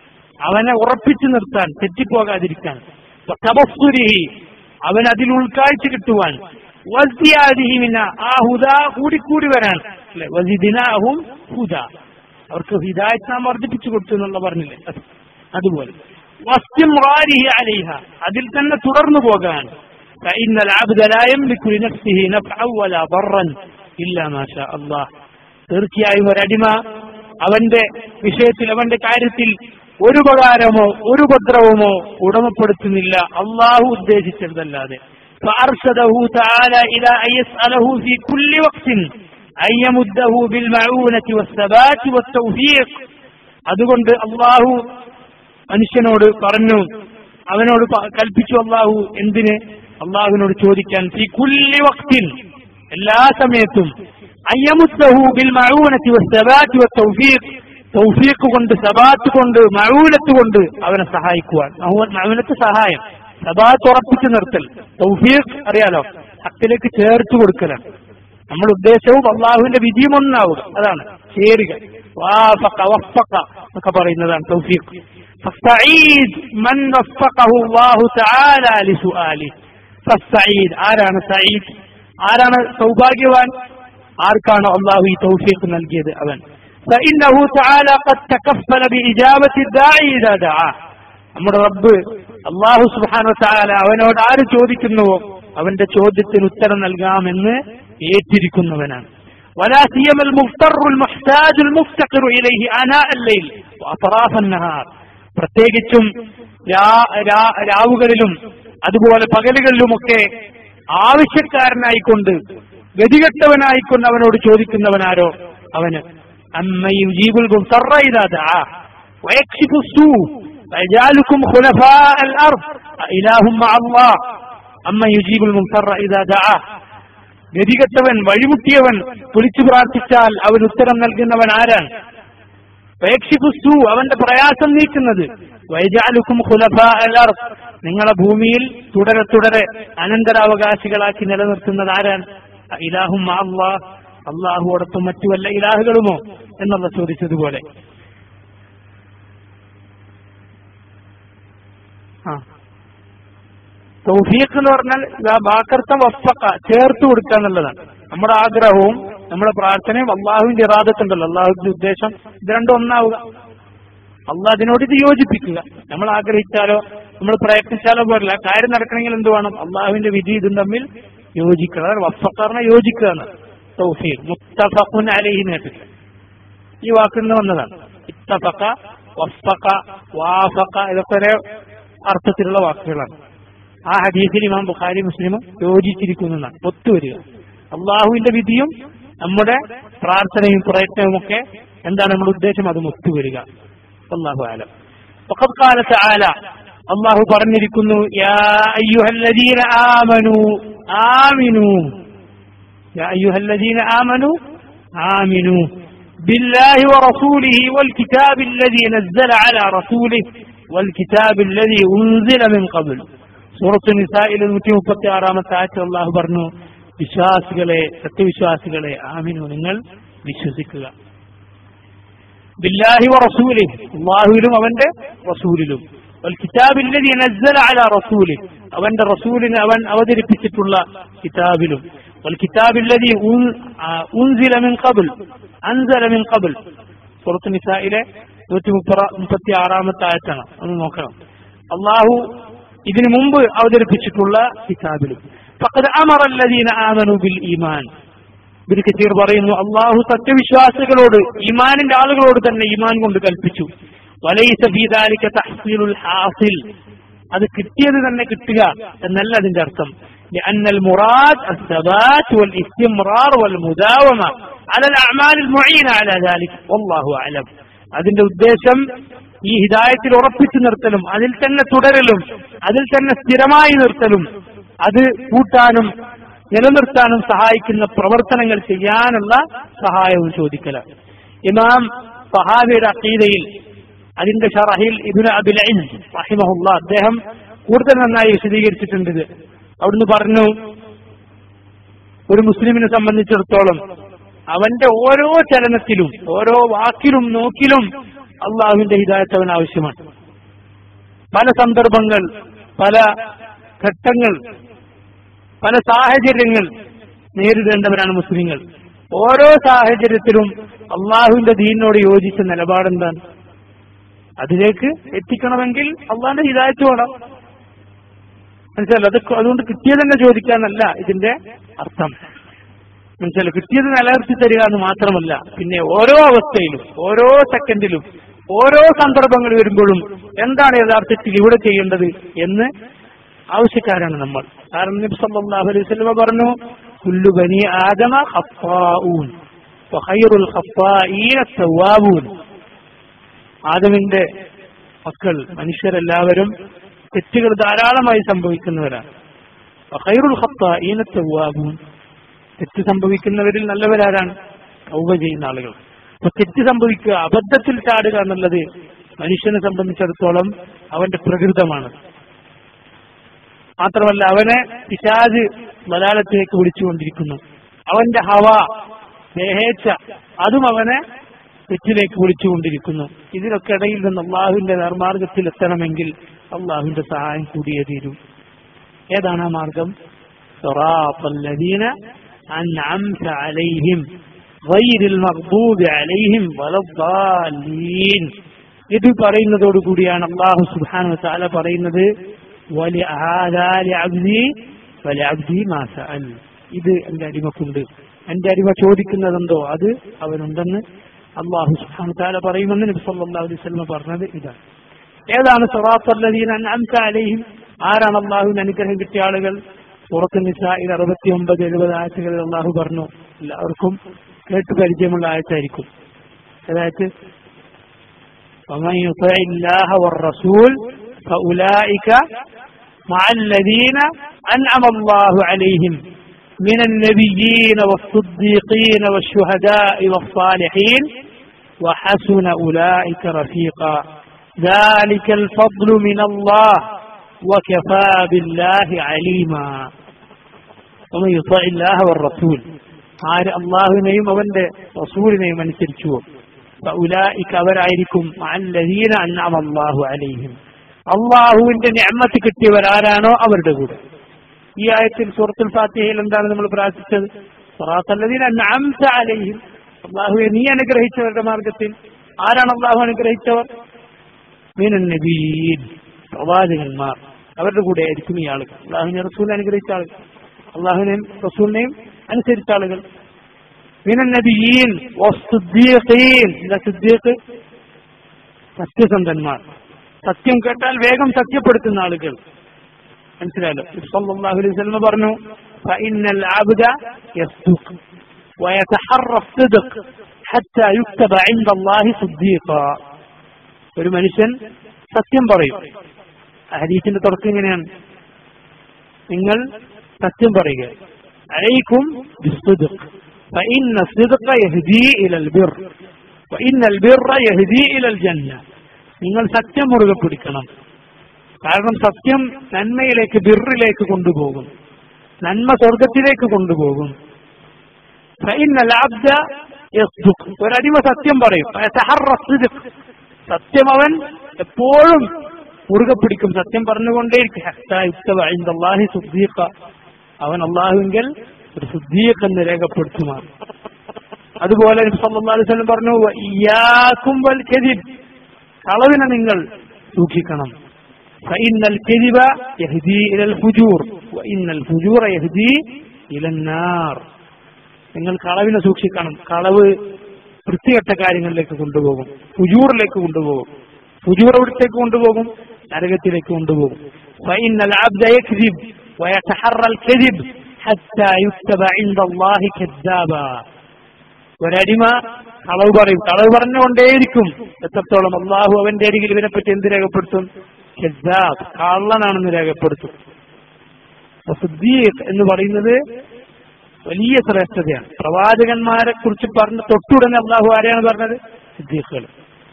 അവനെ ഉറപ്പിച്ചു നിർത്താൻ തെറ്റിപ്പോകാതിരിക്കാൻ തബസ്സുരിഹി അവൻ അതിൽ ഉൾക്കാഴ്ച കിട്ടുവാൻ വസ്തിയാദിഹിമിന ആ ഹുദ കൂടിക്കൂടി വരാൻ അല്ലെ വസിദിനാഹും ഹുദ അവർക്ക് ഹിദായത്ത് നാം വർദ്ധിപ്പിച്ചു കൊടുത്തു എന്നുള്ള പറഞ്ഞില്ലേ അത് അതുപോലെ വസ്തിംറാരിഹി അലൈഹ അതിൽ തന്നെ തുടർന്നു പോകാൻ فإن العبد لا يملك لنفسه نفعا ولا ضرا إلا ما شاء الله തീർച്ചയായും ഒരടിമ അവന്റെ വിഷയത്തിൽ അവന്റെ കാര്യത്തിൽ ഒരു ഉപകാരമോ ഒരു ഉപദ്രവമോ ഉടമപ്പെടുത്തുന്നില്ല അള്ളാഹു ഉദ്ദേശിച്ചതല്ലാതെ فأرشده تعالى إلى أن يسأله في كل وقت أن يمده بالمعونة والثبات والتوفيق അതുകൊണ്ട് അള്ളാഹു മനുഷ്യനോട് പറഞ്ഞു അവനോട് പ- കൽപ്പിച്ചു അള്ളാഹു എന്തിന് അള്ളാഹുവിനോട് ചോദിക്കാൻ ഫി കുല്ലി വക്തിൻ എല്ലാ സമയത്തും അയ്യമുത്തഹു ബിൽ മഴൂനത്തി വസ്സബാത്തി വത്തൗഫീഖ് തൗഫീഖ് കൊണ്ട് സബാത്ത് കൊണ്ട് മഴൂനത്ത് കൊണ്ട് അവനെ സഹായിക്കുവാൻ മഴൂനത്ത് സഹായം സബാത്ത് ഉറപ്പിച്ചു നിർത്തൽ തൗഫീഖ് അറിയാലോ ഹക്കിലേക്ക് ചേർത്ത് കൊടുക്കലാണ് നമ്മുടെ ഉദ്ദേശവും അള്ളാഹുവിന്റെ വിധിയും ഒന്നാവുക അതാണ് ചേരുക വാഫഖ വഫഖ എന്നൊക്കെ പറയുന്നതാണ് തൗഫീഖ് فالسعيد من وفقه الله تعالى لسؤاله فالسعيد ആരാണ് സഈദ് ആരാണ് സൗഭാഗ്യവാൻ ആർക്കാണ് അള്ളാഹു ഈ തൗഫീഖ് നൽകിയത് അവൻ فإنه تعالى قد تكفل بإجابة الداعي إذا دعاه നമ്മുടെ റബ്ബ് അള്ളാഹു സുബാനോ താല അവനോട് ആര് ചോദിക്കുന്നുവോ അവന്റെ ചോദ്യത്തിന് ഉത്തരം നൽകാമെന്ന് ഏറ്റിരിക്കുന്നവനാണ് ولا سيما المضطر المحتاج المفتقر إليه آناء الليل وأطراف النهار പ്രത്യേകിച്ചും രാ- രാ- രാവുകളിലും അതുപോലെ പകലുകളിലുമൊക്കെ ആവശ്യക്കാരനായിക്കൊണ്ട് ഗതികെട്ടവനായിക്കൊണ്ട് അവനോട് ചോദിക്കുന്നവനാരോ അവന് അമ്മ യുജീബുൽ മുضطر إذا دعاه ويكشف السوء ويجعلكم خلفاء الأرض إله مع الله أما يجيب المضطر إذا دعاه ഗതികെട്ടവൻ വഴിമുട്ടിയവൻ വിളിച്ചു പ്രാർത്ഥിച്ചാൽ അവൻ ഉത്തരം നൽകുന്നവൻ ആരാണ് വയക്ഷിപുസ്തു അവന്റെ പ്രയാസം നീക്കുന്നത് വൈജാലുക്കും ഖുലഫാർ നിങ്ങളെ ഭൂമിയിൽ തുടരെ തുടരെ അനന്തരാവകാശികളാക്കി നിലനിർത്തുന്നത് ആരാണ് ഇലാഹും അള്ളാഹ് അള്ളാഹുവോടൊപ്പം മറ്റു വല്ല ഇലാഹുകളുമോ എന്നുള്ള ചോദിച്ചതുപോലെ ആ തൗഫീഖ് എന്ന് പറഞ്ഞാൽ ഇതാ ബാക്കർത്ത വഫക്ക ചേർത്ത് കൊടുക്കുക എന്നുള്ളതാണ് നമ്മുടെ ആഗ്രഹവും നമ്മുടെ പ്രാർത്ഥനയും അള്ളാഹുവിന്റെ ഇറാദത്തുണ്ടല്ലോ അള്ളാഹുവിന്റെ ഉദ്ദേശം ഇത് രണ്ടും ഒന്നാവുക അള്ളാഹ് അതിനോട് ഇത് യോജിപ്പിക്കുക നമ്മൾ ആഗ്രഹിച്ചാലോ നമ്മൾ പ്രയത്നിച്ചാലോ പോരല്ല കാര്യം നടക്കണമെങ്കിൽ എന്ത് വേണം അള്ളാഹുവിന്റെ വിധി ഇതും തമ്മിൽ യോജിക്കുക അതാണ് വഫക്കാറിനെ യോജിക്കുക എന്ന് തൗഫീഖ് മുത്തഫഖുൻ അലൈഹി നേട്ടില്ല ഈ വാക്കിൽ നിന്ന് വന്നതാണ് ഇത്തഫക്ക വഫക്ക വാഫക്ക ഇതൊക്കെ ഒരേ അർത്ഥത്തിലുള്ള വാക്കുകളാണ് ആ ഹദീസിൽ ഇമാം ബുഖാരി മുസ്ലിമും യോജിച്ചിരിക്കുന്നതാണ് ഒത്തുവരിക അള്ളാഹുവിന്റെ വിധിയും നമ്മുടെ പ്രാർത്ഥനയും പ്രയത്നവും ഒക്കെ എന്താണ് നമ്മുടെ ഉദ്ദേശം അതും ഒത്തുവരിക അള്ളാഹു ആലം وقد قال تعالى അള്ളാഹു പറഞ്ഞിരിക്കുന്നു യാ അയ്യുഹല്ലദീന ആമനു ആമിനു يا أيها الذين آمنوا آمنوا بالله ورسوله والكتاب الذي نزل على رسوله والكتاب الذي أنزل من قبل സൂറത്ത് നിസായിലെ നൂറ്റി മുപ്പത്തി ആറാമത്തെ ആഴ്ച അള്ളാഹു പറഞ്ഞു വിശ്വാസികളെ സത്യവിശ്വാസികളെ ആമിനു നിങ്ങൾ വിശ്വസിക്കുക ബില്ലാഹി റസൂലി അള്ളാഹുവിലും അവന്റെ റസൂലിലും കിതാബില്ലതി നസ്സല അല റസൂലി അവന്റെ റസൂലിന് അവൻ അവതരിപ്പിച്ചിട്ടുള്ള കിതാബിലും والكتاب الذي أنزل من قبل أنزل من قبل സൂറത്ത് നിസായിലെ നൂറ്റി മുപ്പറ മുപ്പത്തി ആറാമത്തെ ആയത്താണ് ഒന്ന് നോക്കണം അള്ളാഹു ഇതിനു മുമ്പ് അവതരിപ്പിച്ചിട്ടുള്ള കിതാബിലും فقد أمر الذين آمنوا بالإيمان ഇബിന് കസീർ പറയുന്നു അള്ളാഹു സത്യവിശ്വാസികളോട് ഈമാനിന്റെ ആളുകളോട് തന്നെ ഈമാൻ കൊണ്ട് കൽപ്പിച്ചു വലൈസ ഫീദാലിക തഹ്സീലുൽ ഹാസിൽ അത് കിട്ടിയത് തന്നെ കിട്ടുക എന്നല്ല അതിന്റെ അർത്ഥം لأن المراد الثبات والاستمرار والمداومة على الأعمال المعينة على ذلك والله أعلم അതിന്റെ ഉദ്ദേശം ഈ ഹിദായത്തിൽ ഉറപ്പിച്ചു നിർത്തലും അതിൽ തന്നെ തുടരലും അതിൽ തന്നെ സ്ഥിരമായി നിർത്തലും അത് കൂട്ടാനും നിലനിർത്താനും സഹായിക്കുന്ന പ്രവർത്തനങ്ങൾ ചെയ്യാനുള്ള സഹായവും ചോദിക്കല ഇമാം സഹാബിയുടെ അക്കീതയിൽ അതിന്റെ ഷറഹിൽ ഇബിന് അബിൽ റഹിമഹുല്ല അദ്ദേഹം കൂടുതൽ നന്നായി വിശദീകരിച്ചിട്ടുണ്ട് ഇത് അവിടുന്ന് പറഞ്ഞു ഒരു മുസ്ലിമിനെ സംബന്ധിച്ചിടത്തോളം അവന്റെ ഓരോ ചലനത്തിലും ഓരോ വാക്കിലും നോക്കിലും അള്ളാഹുവിന്റെ ഹിദായത്ത് അവൻ ആവശ്യമാണ് പല സന്ദർഭങ്ങൾ പല ഘട്ടങ്ങൾ പല സാഹചര്യങ്ങൾ നേരിടേണ്ടവരാണ് മുസ്ലിങ്ങൾ ഓരോ സാഹചര്യത്തിലും അള്ളാഹുവിന്റെ ദീനിനോട് യോജിച്ച നിലപാടെന്താണ് അതിലേക്ക് എത്തിക്കണമെങ്കിൽ അള്ളാഹിന്റെ ഹിദായത്ത് വേണം മനസ്സിലല്ലോ അത് അതുകൊണ്ട് കിട്ടിയത് തന്നെ ചോദിക്കാന്നല്ല ഇതിന്റെ അർത്ഥം മനസ്സിലല്ലോ കിട്ടിയത് നിലനിർത്തി തരിക എന്ന് മാത്രമല്ല പിന്നെ ഓരോ അവസ്ഥയിലും ഓരോ സെക്കൻഡിലും ഓരോ സന്ദർഭങ്ങൾ വരുമ്പോഴും എന്താണ് യഥാർത്ഥത്തിൽ ഇവിടെ ചെയ്യേണ്ടത് എന്ന് ആവശ്യക്കാരാണ് നമ്മൾ കാരണം നബി സല്ലല്ലാഹു അലൈഹി വസല്ലം പറഞ്ഞു കുല്ലു ബനി ആദമ ഖഫാഊൻ വഖൈറുൽ ഖഫാഈന തവ്വാബൂൻ ആദമിന്റെ മക്കൾ മനുഷ്യരെല്ലാവരും തെറ്റുകൾ ധാരാളമായി സംഭവിക്കുന്നവരാണ് വഖൈറുൽ ഖഫാഈന തവ്വാബൂൻ തെറ്റ് സംഭവിക്കുന്നവരിൽ നല്ലവരാരാണ് തൗബ ചെയ്യുന്ന ആളുകൾ അപ്പൊ തെറ്റ് സംഭവിക്കുക അബദ്ധത്തിൽ ചാടുക എന്നുള്ളത് മനുഷ്യനെ സംബന്ധിച്ചിടത്തോളം അവന്റെ പ്രകൃതമാണ് മാത്രമല്ല അവനെ പിശാജ് മലയാളത്തിലേക്ക് വിളിച്ചുകൊണ്ടിരിക്കുന്നു അവന്റെ ഹവ ദേഹേച്ഛ അതും അവനെ തെറ്റിലേക്ക് വിളിച്ചുകൊണ്ടിരിക്കുന്നു ഇതിനൊക്കെ ഇടയിൽ നിന്ന് അള്ളാഹുവിന്റെ നിർമാർഗത്തിൽ എത്തണമെങ്കിൽ അള്ളാഹുവിന്റെ സഹായം കൂടിയേ തീരൂ ഏതാണ് ആ മാർഗം صراط الذين أنعمت عليهم غير المغضوب عليهم ولا الضالين ഇത് പറയുന്നതോടുകൂടിയാണ് അള്ളാഹു സുബാനു താല പറയുന്നത് ഇത് എന്റെ അടിമക്കുണ്ട് എന്റെ അടിമ ചോദിക്കുന്നതെന്തോ അത് അവനുണ്ടെന്ന് അള്ളാഹു സുബാനു താല പറയുമെന്ന് നബി സല്ലല്ലാഹു അലൈഹി വസല്ലം പറഞ്ഞത് ഇതാണ് ഏതാണ് സറാത്തല്ലദീന അൻഅംത അലൈഹിം ആരാണ് അള്ളാഹുവിന് അനുഗ്രഹം കിട്ടിയ ആളുകൾ സൂറത്ത് നിസായിൽ അറുപത്തി ഒമ്പത് എഴുപത് ആഴ്ചകളിൽ അള്ളാഹു പറഞ്ഞു എല്ലാവർക്കും കേട്ട് പരിചയമുള്ള ആഴ്ചയായിരിക്കും അതായത് ومن يطع الله والرسول فأولئك مع الذين أنعم الله عليهم من النبيين والصديقين والشهداء والصالحين وحسن أولئك رفيقا ذلك الفضل من الله وكفى بالله عليما ومن يطع الله والرسول ആര് അള്ളാഹുവിനെയും അവന്റെ റസൂലിനെയും അനുസരിച്ചുവോ ഫഉലായിക അവരായിരിക്കും അല്ലദീന അൻഅമ അല്ലാഹു അലൈഹിം അള്ളാഹുവിന്റെ നിഅമത്ത് കിട്ടിയവരാരാണോ അവരുടെ കൂടെ ഈ ആയത്തിൽ സൂറത്തുൽ ഫാത്തിഹയിൽ എന്താണ് നമ്മൾ പ്രാർത്ഥിച്ചത് സ്വറാത്തല്ലദീന അൻഅംത അലൈഹിം അള്ളാഹുവെ നീ അനുഗ്രഹിച്ചവരുടെ മാർഗത്തിൽ ആരാണ് അള്ളാഹു അനുഗ്രഹിച്ചവർ മീനൻ നബീൻ പ്രവാചകന്മാർ അവരുടെ കൂടെ ആയിരിക്കും ഈ ആളുകൾ അള്ളാഹുവിനെ റസൂൽ അനുഗ്രഹിച്ച ആളുകൾ അള്ളാഹുവിനെയും റസൂലിനെയും അനുസരിച്ച ആളുകൾ മിനൻ നബിയീൻ വസ്സുദ്ദീഖീൻ എന്താ സിദ്ദീഖ് സത്യസന്ധന്മാർ സത്യം കേട്ടാൽ വേഗം സത്യപ്പെടുത്തുന്ന ആളുകൾ മനസ്സിലായല്ലോ സല്ലല്ലാഹു അലൈഹി വസല്ലം പറഞ്ഞു ഫഇന്നൽ അബ്ദ യസ്ദുഖ് ويتحرى الصدق حتى يكتب عند الله صديقا ഒരു മനുഷ്യൻ സത്യം പറയും ഹദീസിന്റെ തുടക്കം ഇങ്ങനെയാണ് നിങ്ങൾ സത്യം പറയുക അലൈക്കും ബിസ്സുദ്ഖ് فإن الصدق يهدي إلى البر وإن البر يهدي إلى الجنة നിങ്ങൾ സത്യം മുറുകെ പിടിക്കണം കാരണം സത്യം നന്മയിലേക്ക് ബിറിലേക്ക് കൊണ്ടുപോകും നന്മ സ്വർഗത്തിലേക്ക് കൊണ്ടുപോകും فإن العبد يصدق ഒരടിമ സത്യം പറയും فيتحرى الصدق സത്യം അവൻ എപ്പോഴും മുറുകെ പിടിക്കും സത്യം പറഞ്ഞുകൊണ്ടേയിരിക്കും ഹത്താ യുക്തബ ഇൻദല്ലാഹി സുദ്ദീഖ അവൻ അള്ളാഹുവിങ്കൽ ഒരു സുദ്ദീഖ് എന്ന് രേഖപ്പെടുത്തുമാർ അതുപോലെ നബി സല്ലല്ലാഹു അലൈഹി വസല്ലം പറഞ്ഞു ഇയ്യാക്കും വൽ കദിബ് കളവിനെ നിങ്ങൾ സൂക്ഷിക്കണം فإن الكذب يهدي إلى الفجور وإن الفجور يهدي إلى النار നിങ്ങൾ കളവിനെ സൂക്ഷിക്കണം കളവ് വൃത്തികെട്ട കാര്യങ്ങളിലേക്ക് കൊണ്ടുപോകും ഫുജൂറിലേക്ക് കൊണ്ടുപോകും ഫുജൂർ എവിടത്തേക്ക് കൊണ്ടുപോകും നരകത്തിലേക്ക് കൊണ്ടുപോകും فإن العبد يكذب ويتحرى الكذب حتى يكتب عند الله كذابا ഒരടിമ കളവ് പറയും കളവ് പറഞ്ഞുകൊണ്ടേയിരിക്കും എത്രത്തോളം അള്ളാഹു അവന്റെ അരികിൽ ഇവനെപ്പറ്റി എന്ത് രേഖപ്പെടുത്തും ഖെസാബ് കള്ളനാണെന്ന് രേഖപ്പെടുത്തും അപ്പൊ സിദ്ദീഖ് എന്ന് പറയുന്നത് വലിയ ശ്രേഷ്ഠതയാണ് പ്രവാചകന്മാരെ കുറിച്ച് പറഞ്ഞ തൊട്ടുടനെ അള്ളാഹു ആരെയാണ് പറഞ്ഞത് സിദ്ദീഖുകൾ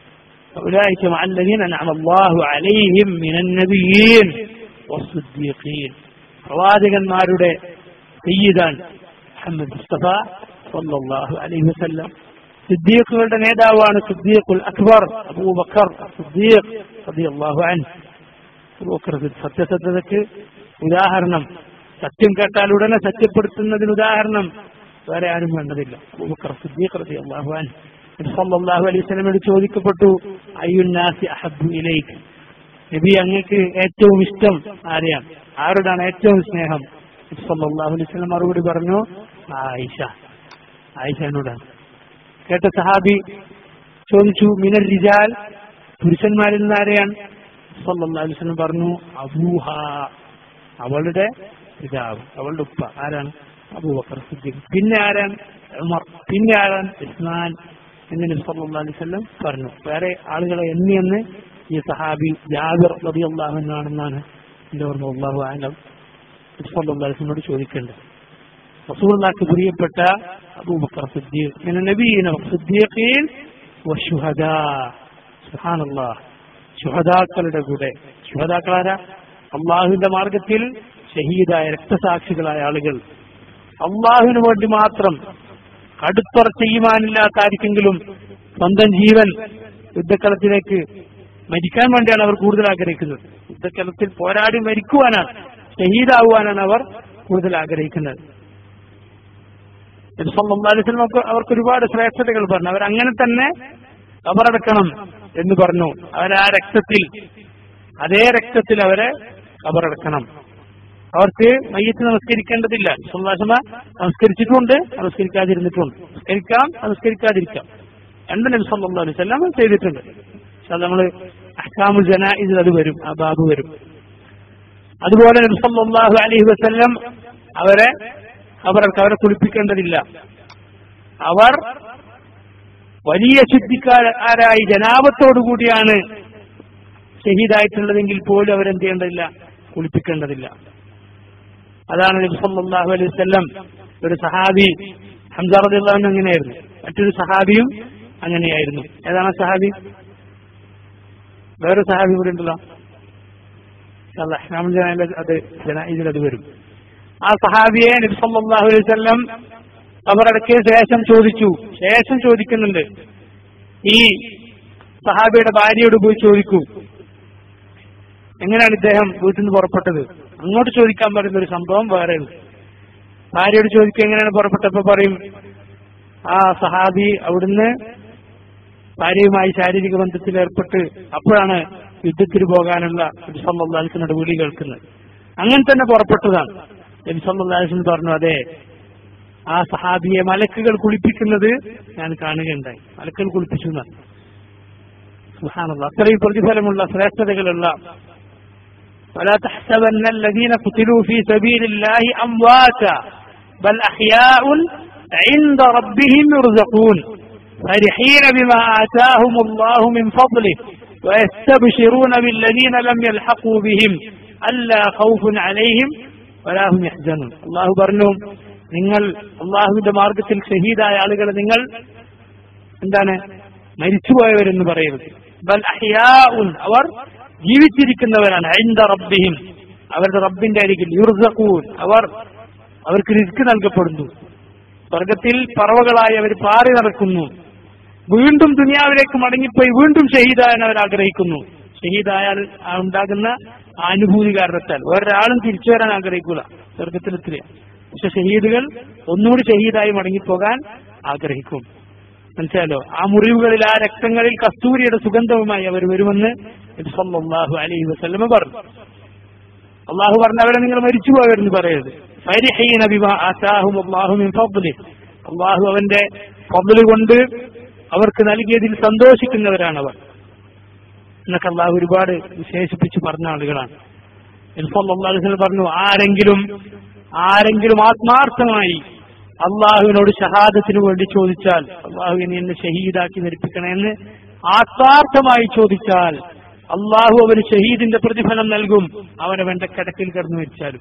أولئك مع الذين أنعم الله عليهم من النبيين والصديقين പ്രവാചകന്മാരുടെ സയ്യിദാൻ മുഹമ്മദ് മുസ്തഫ സല്ലല്ലാഹു അലൈഹി വസല്ലം സിദ്ദീഖുകളുടെ നേതാവാണ് സിദ്ദീഖുൽ അക്ബർ അബൂബക്കർ സിദ്ദീഖ് റളിയല്ലാഹു അൻഹു അബൂബക്കർ സിദ്ദീഖ് സത്യസത്യതയ്ക്ക് ഉദാഹരണം സത്യം കേട്ടാൽ ഉടനെ സത്യപ്പെടുത്തുന്നതിന് ഉദാഹരണം വേറെ ആരും വേണ്ടതില്ല അബൂബക്കർ സിദ്ദീഖ് റളിയല്ലാഹു അൻഹു നബി സല്ലല്ലാഹു അലൈഹി വസല്ലമയോട് ചോദിക്കപ്പെട്ടു അയ്യുന്നാസി അഹബ്ബു ഇലൈക്ക് നബി അങ്ങക്ക് ഏറ്റവും ഇഷ്ടം ആരെയാണ് ആരോടാണ് ഏറ്റവും സ്നേഹം നബി സല്ലല്ലാഹു അലൈഹി വസല്ലം മറുപടി പറഞ്ഞു ആയിഷ ആയിഷനോടാണ് കേട്ട സഹാബി ചോദിച്ചു മിനൽ റിജാൽ പുരുഷന്മാരിൽ നിന്ന് ആരെയാണ് സല്ലല്ലാഹു അലൈഹി വസല്ലം പറഞ്ഞു അബൂഹ അവളുടെ പിതാവ് അവളുടെ ഉപ്പ ആരാണ് അബൂബക്കർ സിദ്ദീഖ് പിന്നെ ആരാണ് ഉമർ പിന്നെ ആരാണ് ഉസ്മാൻ എന്ന് നബി സല്ലല്ലാഹു അലൈഹി വസല്ലം പറഞ്ഞു വേറെ ആളുകളെ എണ്ണി എന്ന് ഈ സഹാബി ജാബിർ റളിയല്ലാഹു അൻഹു ആണെന്നാണ് എന്റെ ഓർമ്മ അല്ലാഹു ആലം നബി സല്ലല്ലാഹു അലൈഹി വസല്ലമോട് ചോദിക്കേണ്ടത് റസൂലുള്ളാഹിക്ക് പ്രിയപ്പെട്ട അബൂബക്കർ സിദ്ദീഖ് من النبيين والصديقين والشهداء سبحان الله ശുഹദാക്കളുടെ കൂടെ ശുഹദാക്കളാരാ അള്ളാഹുവിന്റെ മാർഗത്തിൽ ഷഹീദായ രക്തസാക്ഷികളായ ആളുകൾ അള്ളാഹുവിന് വേണ്ടി മാത്രം കടുത്തുറച്ച ഈമാനില്ലാത്ത ആർക്കെങ്കിലും സ്വന്തം ജീവൻ യുദ്ധക്കളത്തിലേക്ക് മരിക്കാൻ വേണ്ടിയാണ് അവർ കൂടുതൽ ആഗ്രഹിക്കുന്നത് യുദ്ധക്കളത്തിൽ പോരാടി മരിക്കുവാനാണ് ഷഹീദാവുവാനാണ് അവർ കൂടുതൽ ആഗ്രഹിക്കുന്നത് നബി സല്ലല്ലാഹു അലൈഹി വസല്ലം അവർക്ക് അവർക്ക് ഒരുപാട് ശ്രേഷ്ഠതകൾ പറഞ്ഞു അവർ അങ്ങനെ തന്നെ കബറടക്കണം എന്ന് പറഞ്ഞു അവരാ രക്തത്തിൽ അതേ രക്തത്തിൽ അവരെ കബറടക്കണം അവർക്ക് മയ്യത്ത് നമസ്കരിക്കേണ്ടതില്ല സുല്ലാസമ നമസ്കരിച്ചിട്ടുണ്ട് നമസ്കരിക്കാതിരുന്നിട്ടുണ്ട് നമസ്കരിക്കാം നമസ്കരിക്കാതിരിക്കാം രണ്ട് നബി സല്ലല്ലാഹു അലൈഹി വസല്ലം ചെയ്തിട്ടുണ്ട് പക്ഷെ നമ്മൾ അഹ്കാമുൽ ജനാഇസിൽ അത് വരും ആ ബാബ് വരും അതുപോലെ നബി സല്ലല്ലാഹു അലൈഹി വസല്ലം അവരെ അവർക്ക് അവരെ കുളിപ്പിക്കേണ്ടതില്ല അവർ വലിയ ശുദ്ധിക്കാരായി ജനാപത്തോടു കൂടിയാണ് ഷഹീദായിട്ടുള്ളതെങ്കിൽ പോലും അവരെന്ത് ചെയ്യേണ്ടതില്ല കുളിപ്പിക്കേണ്ടതില്ല അതാണ് നബി സല്ലല്ലാഹു അലൈഹി വസല്ലം ഒരു സഹാബി ഹംസ റളിയല്ലാഹു അൻഹു അങ്ങനെയായിരുന്നു മറ്റൊരു സഹാബിയും അങ്ങനെയായിരുന്നു ഏതാണ് ആ സഹാബി വേറെ സഹാബി കൂടെ ഉണ്ടല്ലോ അഹ്നാമുൽ ജനായിലെ അത് ജനായിദിൽ അത് വരും ആ സഹാബിയെ നബി സല്ലല്ലാഹു അലൈഹി വസല്ലം കബറടക്കിയ ശേഷം ചോദിച്ചു ശേഷം ചോദിക്കുന്നുണ്ട് ഈ സഹാബിയുടെ ഭാര്യയോട് പോയി ചോദിക്കൂ എങ്ങനെയാണ് ഇദ്ദേഹം വീട്ടിൽ നിന്ന് പുറപ്പെട്ടത് അങ്ങോട്ട് ചോദിക്കാൻ പറയുന്ന ഒരു സംഭവം വേറെ ഉണ്ട് ഭാര്യയോട് ചോദിക്കുക എങ്ങനെയാണ് പുറപ്പെട്ടപ്പോ പറയും ആ സഹാബി അവിടുന്ന് ഭാര്യയുമായി ശാരീരിക ബന്ധത്തിൽ ഏർപ്പെട്ട് അപ്പോഴാണ് യുദ്ധത്തിന് പോകാനുള്ള നബി സല്ലല്ലാഹു അലൈഹി വസല്ലമയുടെ വിളി കേൾക്കുന്നത് അങ്ങനെ തന്നെ പുറപ്പെട്ടതാണ് നബി സല്ലല്ലാഹു അലൈഹി വസല്ലം പറഞ്ഞു അതെ ആ സഹാബിയെ മലക്കുകൾ കുളിപ്പിക്കുന്നത് ഞാൻ കാണുകയുണ്ടായി മലക്കുകൾ കുളിപ്പിച്ചു എന്നാണ് സുബ്ഹാനല്ലാഹ് അത്രയും പ്രതിഫലമുള്ള ശ്രേഷ്ഠതകളുള്ള ولا تحسبن الذين قتلوا في سبيل الله أمواتا بل أحياء عند ربهم يرزقون فرحين بما آتاهم الله من فضله ويستبشرون بالذين لم يلحقوا بهم ألا خوف عليهم ولا هم يحزنون الله برنهم നിങ്ങൾ അള്ളാഹുവിന്റെ മാർഗത്തിൽ ഷഹീദായ ആളുകളെ നിങ്ങൾ എന്താണ് മരിച്ചുപോയവരെന്ന് പറയരുത് ബൽ അഹ്യാഉൻ അവർ ജീവിച്ചിരിക്കുന്നവരാണ് ഐന്ദ റബ്ബിഹിം അവരുടെ റബ്ബിന്റെ അരികിൽ യുർസഖൂൻ അവർ അവർക്ക് റിസ്ക് നൽകപ്പെടുന്നു സ്വർഗത്തിൽ പറവകളായി അവർ പാറി നടക്കുന്നു വീണ്ടും ദുനിയാവിലേക്ക് മടങ്ങിപ്പോയി വീണ്ടും ഷഹീദായാൻ അവർ ആഗ്രഹിക്കുന്നു ഷഹീദായാൽ ആ ഉണ്ടാകുന്ന ആ അനുഭൂതി കാരണത്താൽ ഒരാളും തിരിച്ചു വരാൻ ആഗ്രഹിക്കൂല സ്വർഗത്തിലെത്തില്ല പക്ഷെ ഷഹീദുകൾ ഒന്നുകൂടി ഷഹീദായി മടങ്ങിപ്പോകാൻ ആഗ്രഹിക്കും മനസ്സിലാലോ ആ മുറിവുകളിൽ ആ രക്തങ്ങളിൽ കസ്തൂരിയുടെ സുഗന്ധവുമായി അവർ വരുമെന്ന് നബി സല്ലല്ലാഹു അലൈഹി വസല്ലമ പറഞ്ഞു അള്ളാഹു പറഞ്ഞ അവരെ നിങ്ങൾ മരിച്ചു പോയവരെന്ന് പറയരുത് ഫരിഹീന ബിമാ ആതാഹും അല്ലാഹു മിൻ ഫദ്ലി അള്ളാഹു അവന്റെ ഫضل കൊണ്ട് അവർക്ക് നൽകിയതിൽ സന്തോഷിക്കുന്നവരാണ് അവർ എന്നൊക്കെ അള്ളാഹു ഒരുപാട് വിശേഷിപ്പിച്ച് പറഞ്ഞ ആളുകളാണ് അള്ളാഹു പറഞ്ഞു ആരെങ്കിലും ആരെങ്കിലും ആത്മാർത്ഥമായി അള്ളാഹുവിനോട് ഷഹാദത്തിന് വേണ്ടി ചോദിച്ചാൽ അള്ളാഹുവിനെ എന്നെ ഷഹീദാക്കി മരിപ്പിക്കണമെന്ന് ആത്മാർത്ഥമായി ചോദിച്ചാൽ അള്ളാഹു അവന് ഷഹീദിന്റെ പ്രതിഫലം നൽകും അവനെ വേണ്ട കിടക്കിൽ കിടന്നു മരിച്ചാലും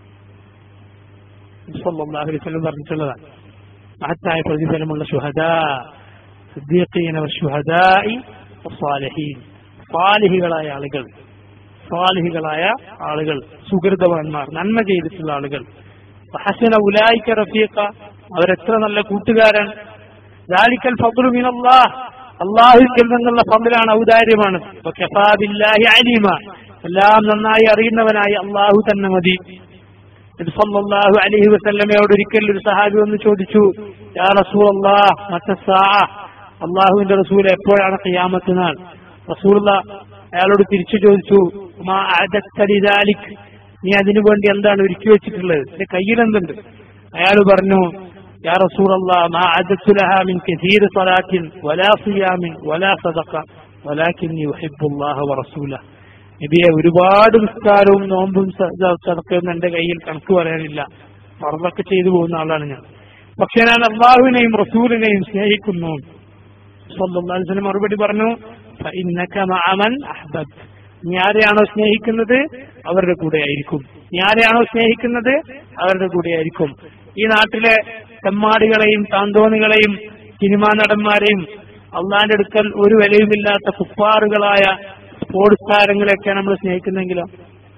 സല്ലല്ലാഹു അലൈഹി വസല്ലം പറഞ്ഞിട്ടുള്ളതാണ് മഹത്തായ പ്രതിഫലമുള്ള ഷുഹദാ സിദ്ദീഖീന വശുഹദാഇ വസ്സാലിഹീൻ സാലിഹികളായ ആളുകൾ സാലിഹികളായ ആളുകൾ സുഹൃതവാന്മാർ നന്മ ചെയ്തിട്ടുള്ള ആളുകൾ ഹസന ഉലായിക്ക റഫീഖ അവരെത്ര നല്ല കൂട്ടുകാരൻ ദാലിക്കൽ ഫദ്ലു മിനല്ലാഹ് അള്ളാഹുവിൽ നിന്നുള്ള ഫضലാണ് ഔദാര്യമാണ് വകഫാ ബില്ലാഹി അലീമ എല്ലാം നന്നായി അറിയുന്നവനായി അള്ളാഹു തന്നെ മതി നബി സല്ലല്ലാഹു അലൈഹി വസല്ലമയോട് ഒരിക്കൽ ഒരു സഹാബി വന്ന് ചോദിച്ചു യാ റസൂലല്ലാഹ് മത്തസാ അള്ളാഹുവിന്റെ റസൂൽ എപ്പോഴാണ് ഖിയാമത്ത് നാൾ റസൂലുള്ള അയാളോട് തിരിച്ചു ചോദിച്ചു മാ അഅദത്ത ലിദാലിക് നീ അതിനു വേണ്ടി എന്താണ് ഒരുക്കി വെച്ചിട്ടുള്ളത് എന്റെ കയ്യിൽ എന്തുണ്ട് അയാൾ പറഞ്ഞു യാ റസൂലല്ലാഹ് മാ അഅദത്തു ലഹാ മിൻ കസീർ സ്വലാത്തിൻ വലാ സിയാമിൻ വലാ സദഖ വലാകിന്നി ഉഹിബ്ബുല്ലാഹ വറസൂലഹ് നബിയെ ഒരുപാട് നിസ്കാരവും നോമ്പും സദക്കയൊന്നും എന്റെ കയ്യിൽ കണക്ക് പറയാനില്ല ഫർദൊക്കെ ചെയ്തു പോകുന്ന ആളാണ് ഞാൻ പക്ഷെ ഞാൻ അള്ളാഹുവിനെയും റസൂലിനെയും സ്നേഹിക്കുന്നു സ്വല്ലല്ലാഹു അലൈഹി വസല്ലം മറുപടി പറഞ്ഞു ഫഇന്നക മഅമൻ അഹ്ബബ് നീ ആരെയാണോ സ്നേഹിക്കുന്നത് അവരുടെ കൂടെ ആയിരിക്കും നീ ആരെയാണോ സ്നേഹിക്കുന്നത് അവരുടെ കൂടെ ആയിരിക്കും ഈ നാട്ടിലെ തെമ്മാടികളെയും താന്തോണികളെയും സിനിമാ നടന്മാരെയും അള്ളാന്റെ അടുക്കൽ ഒരു വിലയുമില്ലാത്ത കുപ്പാറുകളായ സ്പോർട്സ് താരങ്ങളെയൊക്കെ നമ്മൾ സ്നേഹിക്കുന്നെങ്കിലോ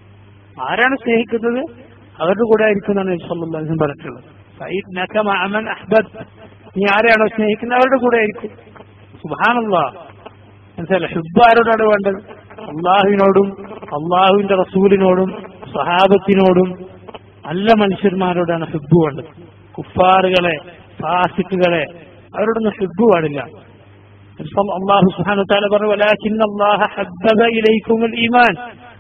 ആരാണ് സ്നേഹിക്കുന്നത് അവരുടെ കൂടെ ആയിരിക്കും എന്നാണ് നബി സല്ലല്ലാഹു അലൈഹി വസല്ലം പറഞ്ഞിട്ടുള്ളത് ഫഇന്നക മഅമൻ അഹ്ബബ് നീ ആരെയാണോ സ്നേഹിക്കുന്നത് അവരുടെ കൂടെ ആയിരിക്കും സുബ്ഹാനല്ലാഹ് മനസ്സിലായി ഹുബ് ആരോടാണ് വേണ്ടത് അള്ളാഹുവിനോടും അള്ളാഹുവിന്റെ റസൂലിനോടും സഹാബത്തിനോടും നല്ല മനുഷ്യന്മാരോടാണ് ഹുബ് വേണ്ടത് കുഫാറുകളെ ഫാസിക്കുകളെ അവരോടൊന്നും ഹുബ് പാടില്ല അള്ളാഹു സുബ്ഹാനഹു വതആല പറഞ്ഞു വലാകിന്ന അല്ലാഹ ഹബ്ബബ ഇലൈക്കും الإيمان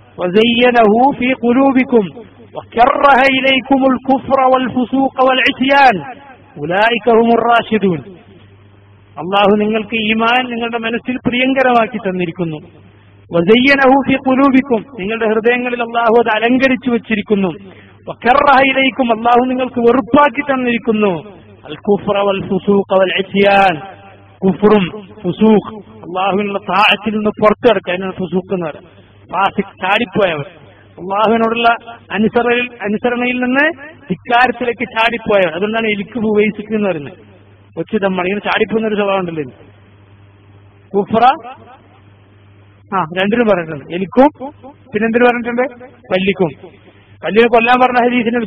وزينه في قلوبكم وكره إليكم الكفر والفسوق والعصيان أولئك هم الراشدون അള്ളാഹു നിങ്ങൾക്ക് ഈമാൻ നിങ്ങളുടെ മനസ്സിൽ പ്രിയങ്കരമാക്കി തന്നിരിക്കുന്നു വസയ്യനഹു ഫി ഖുലൂബിക്കും നിങ്ങളുടെ ഹൃദയങ്ങളിൽ അള്ളാഹു അത് അലങ്കരിച്ചു വെച്ചിരിക്കുന്നു വക്കറഹയിലേക്കും അള്ളാഹു നിങ്ങൾക്ക് വെറുപ്പാക്കി തന്നിരിക്കുന്നു അൽ കുഫ്ര വൽ ഫുസൂഖ വൽ ഇസ്യാൻ കുഫറും ഫുസൂഖ് അള്ളാഹുവിനുള്ള താഴത്തിൽ നിന്ന് പുറത്തു കിടക്കുക അതിനാണ് ഫുസൂഖ് എന്ന് പറയുന്നത് ഫാസിഖ് ചാടിപ്പോയവർ അള്ളാഹുവിനോടുള്ള അനുസരണയിൽ അനുസരണയിൽ നിന്ന് ധിക്കാരത്തിലേക്ക് ചാടിപ്പോയവർ അതുകൊണ്ടാണ് എലിക്ക് ഉപയോഗിച്ചിട്ട് എന്ന് പറയുന്നത് കൊച്ചു തമ്മണി ഇങ്ങനെ ചാടിപ്പോകുന്ന ഒരു സ്വഭാവം ഉണ്ടല്ലോ ഇതിന്. കുഫ്ര ആ രണ്ടിനും പറഞ്ഞിട്ടുണ്ട് എലിക്കും പിന്നെന്തിനു പറഞ്ഞിട്ടുണ്ട് പല്ലിക്കും പല്ലിനെ കൊല്ലാൻ പറഞ്ഞ ഹരീസിനെ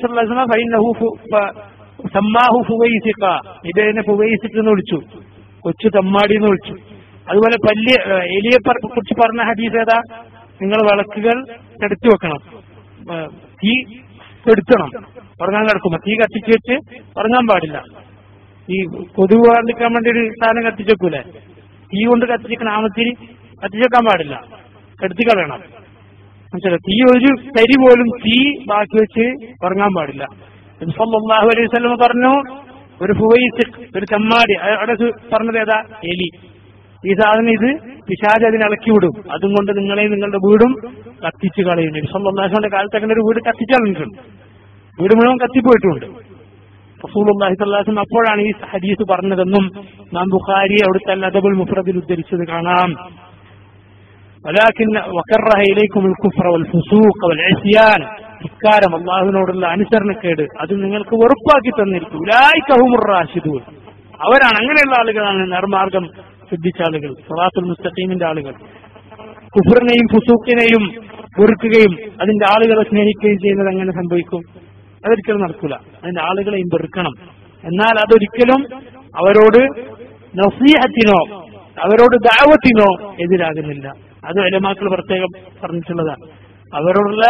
സമ്മാഹു ഫുവൈസിക്ക ഇതിനെ ഫുവൈസിക്ക് എന്ന് വിളിച്ചു കൊച്ചു തമ്മാടി എന്ന് വിളിച്ചു അതുപോലെ പല്ലി ഏഹ് എലിയെ പർ- കുറിച്ച് പറഞ്ഞ ഹദീസ് ഏതാ നിങ്ങൾ വിളക്കുകൾ കെടുത്തി വെക്കണം ഏഹ് തീ കെടുത്തണം ഉറങ്ങാൻ കിടക്കുമ്പോ തീ കത്തിച്ച് വെച്ച് ഉറങ്ങാൻ പാടില്ല ഈ കൊതുക് വർദ്ധിക്കാൻ വേണ്ടി ഒരു സാധനം കത്തിച്ചേക്കൂലേ തീ കൊണ്ട് കത്തിച്ചിരിക്കണ ആമത്തിരി കത്തിച്ചേക്കാൻ പാടില്ല കെടുത്തി കളയണം മനസ്സിലായോ തീ ഒരു കരി പോലും തീ ബാക്കി വെച്ച് ഉറങ്ങാൻ പാടില്ല നബി സല്ലല്ലാഹു അലൈഹി വസല്ലം പറഞ്ഞു ഒരു ഫുവൈസിക് ഒരു ചമ്മാടി അ- അവിടെ സു- പറഞ്ഞത് ഏതാ എലി ഈ സാധനം ഇത് പിശാജ് അതിനെ ഇളക്കി വിടും അതും കൊണ്ട് നിങ്ങളെയും നിങ്ങളുടെ വീടും കത്തിച്ചു കളയും നബി സല്ലല്ലാഹു അലൈഹി വസല്ലം കാലത്ത് അങ്ങനെ ഒരു വീട് കത്തിച്ചു കളഞ്ഞിട്ടുണ്ട് വീട് മുഴുവൻ കത്തിപ്പോയിട്ടുണ്ട് റസൂലുള്ളാഹി സ്വല്ലല്ലാഹു അലൈഹി വസല്ലം അപ്പോഴാണ് ഈ ഹദീസ് പറഞ്ഞതെന്നും നാം ബുഖാരി അവിടുത്തെ അൽ അദബുൽ മുഫ്രദിൽ ഉദ്ധരിച്ചത് കാണാം ولكن وكره إليكم الكفر والفسوق والعصيان ധിക്കാരം അള്ളാഹുവിനോടുള്ള അനുസരണക്കേട് അത് നിങ്ങൾക്ക് വെറുപ്പാക്കി തന്നിരിക്കും ഉലായിക്കഹുമുർ റാഷിദൂൻ അവരാണ് അങ്ങനെയുള്ള ആളുകളാണ് നിർമാർഗം സിദ്ധിച്ച ആളുകൾ സലാത്തുൽ മുസ്തഖീമിന്റെ ആളുകൾ കുഫറിനെയും ഫുസൂക്കിനെയും വെറുക്കുകയും അതിന്റെ ആളുകളെ സ്നേഹിക്കുകയും ചെയ്യുന്നത് എങ്ങനെ സംഭവിക്കും അതൊരിക്കലും നടക്കൂല അതിന്റെ ആളുകളെയും വെറുക്കണം എന്നാൽ അതൊരിക്കലും അവരോട് നസീഹത്തിനോ അവരോട് ദാവത്തിനോ എതിരാകുന്നില്ല അത് അലമാക്കൾ പ്രത്യേകം പറഞ്ഞിട്ടുള്ളതാണ് അവരോടുള്ള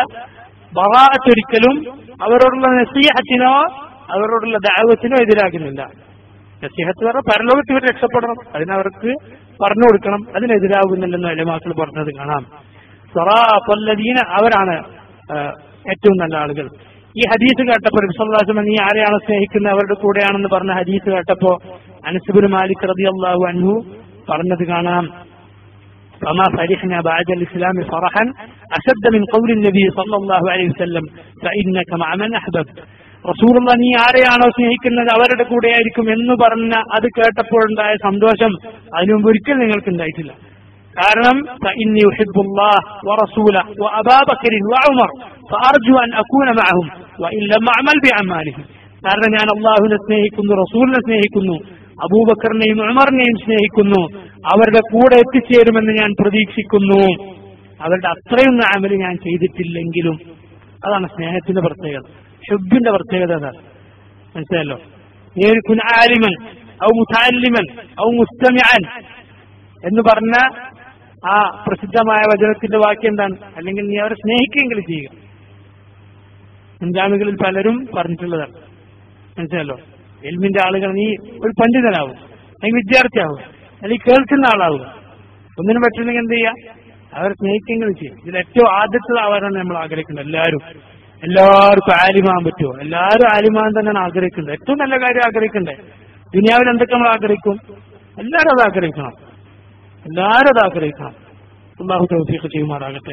ബറാത്തൊരിക്കലും അവരോടുള്ള നസീഹത്തിനോ അവരോടുള്ള ദാവത്തിനോ എതിരാകുന്നില്ല നസിഹത്ത് പറഞ്ഞാൽ പരലോകത്ത് ഇവർ രക്ഷപ്പെടണം അതിനവർക്ക് പറഞ്ഞു കൊടുക്കണം അതിനെതിരാകുന്നില്ലെന്ന് അലമാക്കൾ പറഞ്ഞത് കാണാം സറാത്തല്ലദീന അവരാണ് ആ, ഏറ്റവും നല്ല ആളുകൾ ഈ ഹദീസ് കേട്ടപ്പോൾ വിശ്വാസം നീ ആരെയാണ് സ്നേഹിക്കുന്നത് അവരുടെ കൂടെയാണെന്ന് പറഞ്ഞ ഹദീസ് കേട്ടപ്പോ അനസുബിൻ മാലിക് റതി അള്ളാഹു അൻഹു പറഞ്ഞത് കാണാം فما فرحنا بعد الإسلام فرحا أشد من قول النبي صلى الله عليه وسلم فإنك مع من أحببت റസൂലുള്ള നീ ആരെയാണോ സ്നേഹിക്കുന്നത് അവരുടെ കൂടെയായിരിക്കും എന്ന് പറഞ്ഞ അത് കേട്ടപ്പോഴുണ്ടായ സന്തോഷം അതിനു മുമ്പ് ഒരിക്കൽ നിങ്ങൾക്ക് ഉണ്ടായിട്ടില്ല കാരണം فإني أحب الله ورسوله وأبا بكر وعمر فأرجو أن أكون معهم وإن لم أعمل بأعمالهم കാരണം ഞാൻ അള്ളാഹുവിനെ സ്നേഹിക്കുന്നു റസൂലിനെ സ്നേഹിക്കുന്നു അബൂബക്കറിനെയും ഉമറിനെയും സ്നേഹിക്കുന്നു അവരുടെ കൂടെ എത്തിച്ചേരുമെന്ന് ഞാൻ പ്രതീക്ഷിക്കുന്നു അവരുടെ അത്രയൊന്നും അമല് ഞാൻ ചെയ്തിട്ടില്ലെങ്കിലും അതാണ് സ്നേഹത്തിന്റെ പ്രത്യേകത ഹുബിന്റെ പ്രത്യേകത അതാണ് മനസ്സിലല്ലോ നീ ഒരു കുൻ ആലിമൻ ഔ മുതാലിമൻ ഔ മുസ്തമിഅൻ എന്ന് പറഞ്ഞ ആ പ്രസിദ്ധമായ വചനത്തിന്റെ വാക്യം എന്താണ് അല്ലെങ്കിൽ നീ അവരെ സ്നേഹിക്കെങ്കിലും ചെയ്യുക മുൻഗാമികളിൽ പലരും പറഞ്ഞിട്ടുള്ളതാണ് മനസ്സിലല്ലോ എൽമിന്റെ ആളുകൾ നീ ഒരു പണ്ഡിതനാവും അല്ലെങ്കിൽ വിദ്യാർത്ഥിയാവും അല്ലെങ്കിൽ കേൾക്കുന്ന ആളാവും ഒന്നിനും പറ്റില്ലെങ്കിൽ എന്ത് ചെയ്യുക അവരെ സ്നേഹിക്കെങ്കിലും ചെയ്യും ഇതിൽ ഏറ്റവും ആദ്യത്തെ ആവാനാണ് നമ്മൾ ആഗ്രഹിക്കുന്നത് എല്ലാവരും എല്ലാവർക്കും ആലിമാൻ പറ്റുമോ എല്ലാവരും ആലിമാൻ തന്നെയാണ് ആഗ്രഹിക്കുന്നത് ഏറ്റവും നല്ല കാര്യം ആഗ്രഹിക്കണ്ടേ ദുനിയാവിൽ എന്തൊക്കെ നമ്മൾ ആഗ്രഹിക്കും എല്ലാവരും അത് ആഗ്രഹിക്കണം എല്ലാവരും അത് ആഗ്രഹിക്കണം അള്ളാഹു തൗഫീഖ് ചെയ്യുമാറാകട്ടെ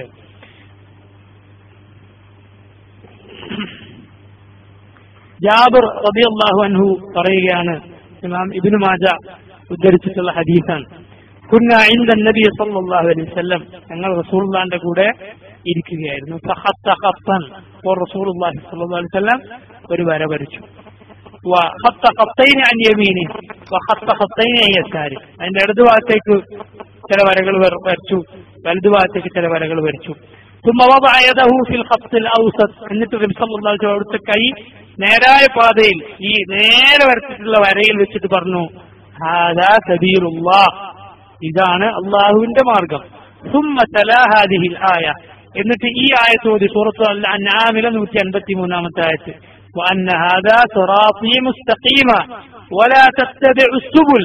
ജാബിർ റളിയല്ലാഹു അൻഹു പറയുകയാണ് ഇമാം ഇബ്നു മാജ ഉദ്ധരിച്ചിട്ടുള്ള ഹദീസാണ് കുന്ന ഇന്ദ നബി സല്ലല്ലാഹു അലൈഹി വസല്ലം ഞങ്ങൾ റസൂലുള്ളാഹിന്റെ കൂടെ ഇരിക്കുകയായിരുന്നു ഫഖത്ത ഖത്തൻ അപ്പോൾ റസൂലുള്ളാഹി സ്വല്ലല്ലാഹു അലൈഹി വസല്ലം ഒരു വര വരച്ചു وخط خطين عن يمينه وخط خطين عن يساره അതിന്റെ ഇടതുഭാഗത്തേക്ക് ചില വരകൾ വര- വരച്ചു വലതുഭാഗത്തേക്ക് ചില വരകൾ വരച്ചു ثم وضع يده في الخط الاوسط എന്നിട്ട് നബി സല്ലല്ലാഹു അലൈഹി വസല്ലം അവിടുത്തെ കൈ നേരായ പാതയിൽ ഈ നേരെ വരച്ചിട്ടുള്ള വരയിൽ വെച്ചിട്ട് പറഞ്ഞു ഹാദാ സബീലുല്ലാഹ് ഇതാണ് അള്ളാഹുവിന്റെ മാർഗം ثم تلا هذه الآية എന്നിട്ട് ഈ ആയത്ത് ഓതി സൂറത്ത് അൽ അൻആമിലെ നൂറ്റി അൻപത്തി മൂന്നാമത്തെ ആയത്ത് وأن هذا صراطي مستقيما ولا تتبعوا السبل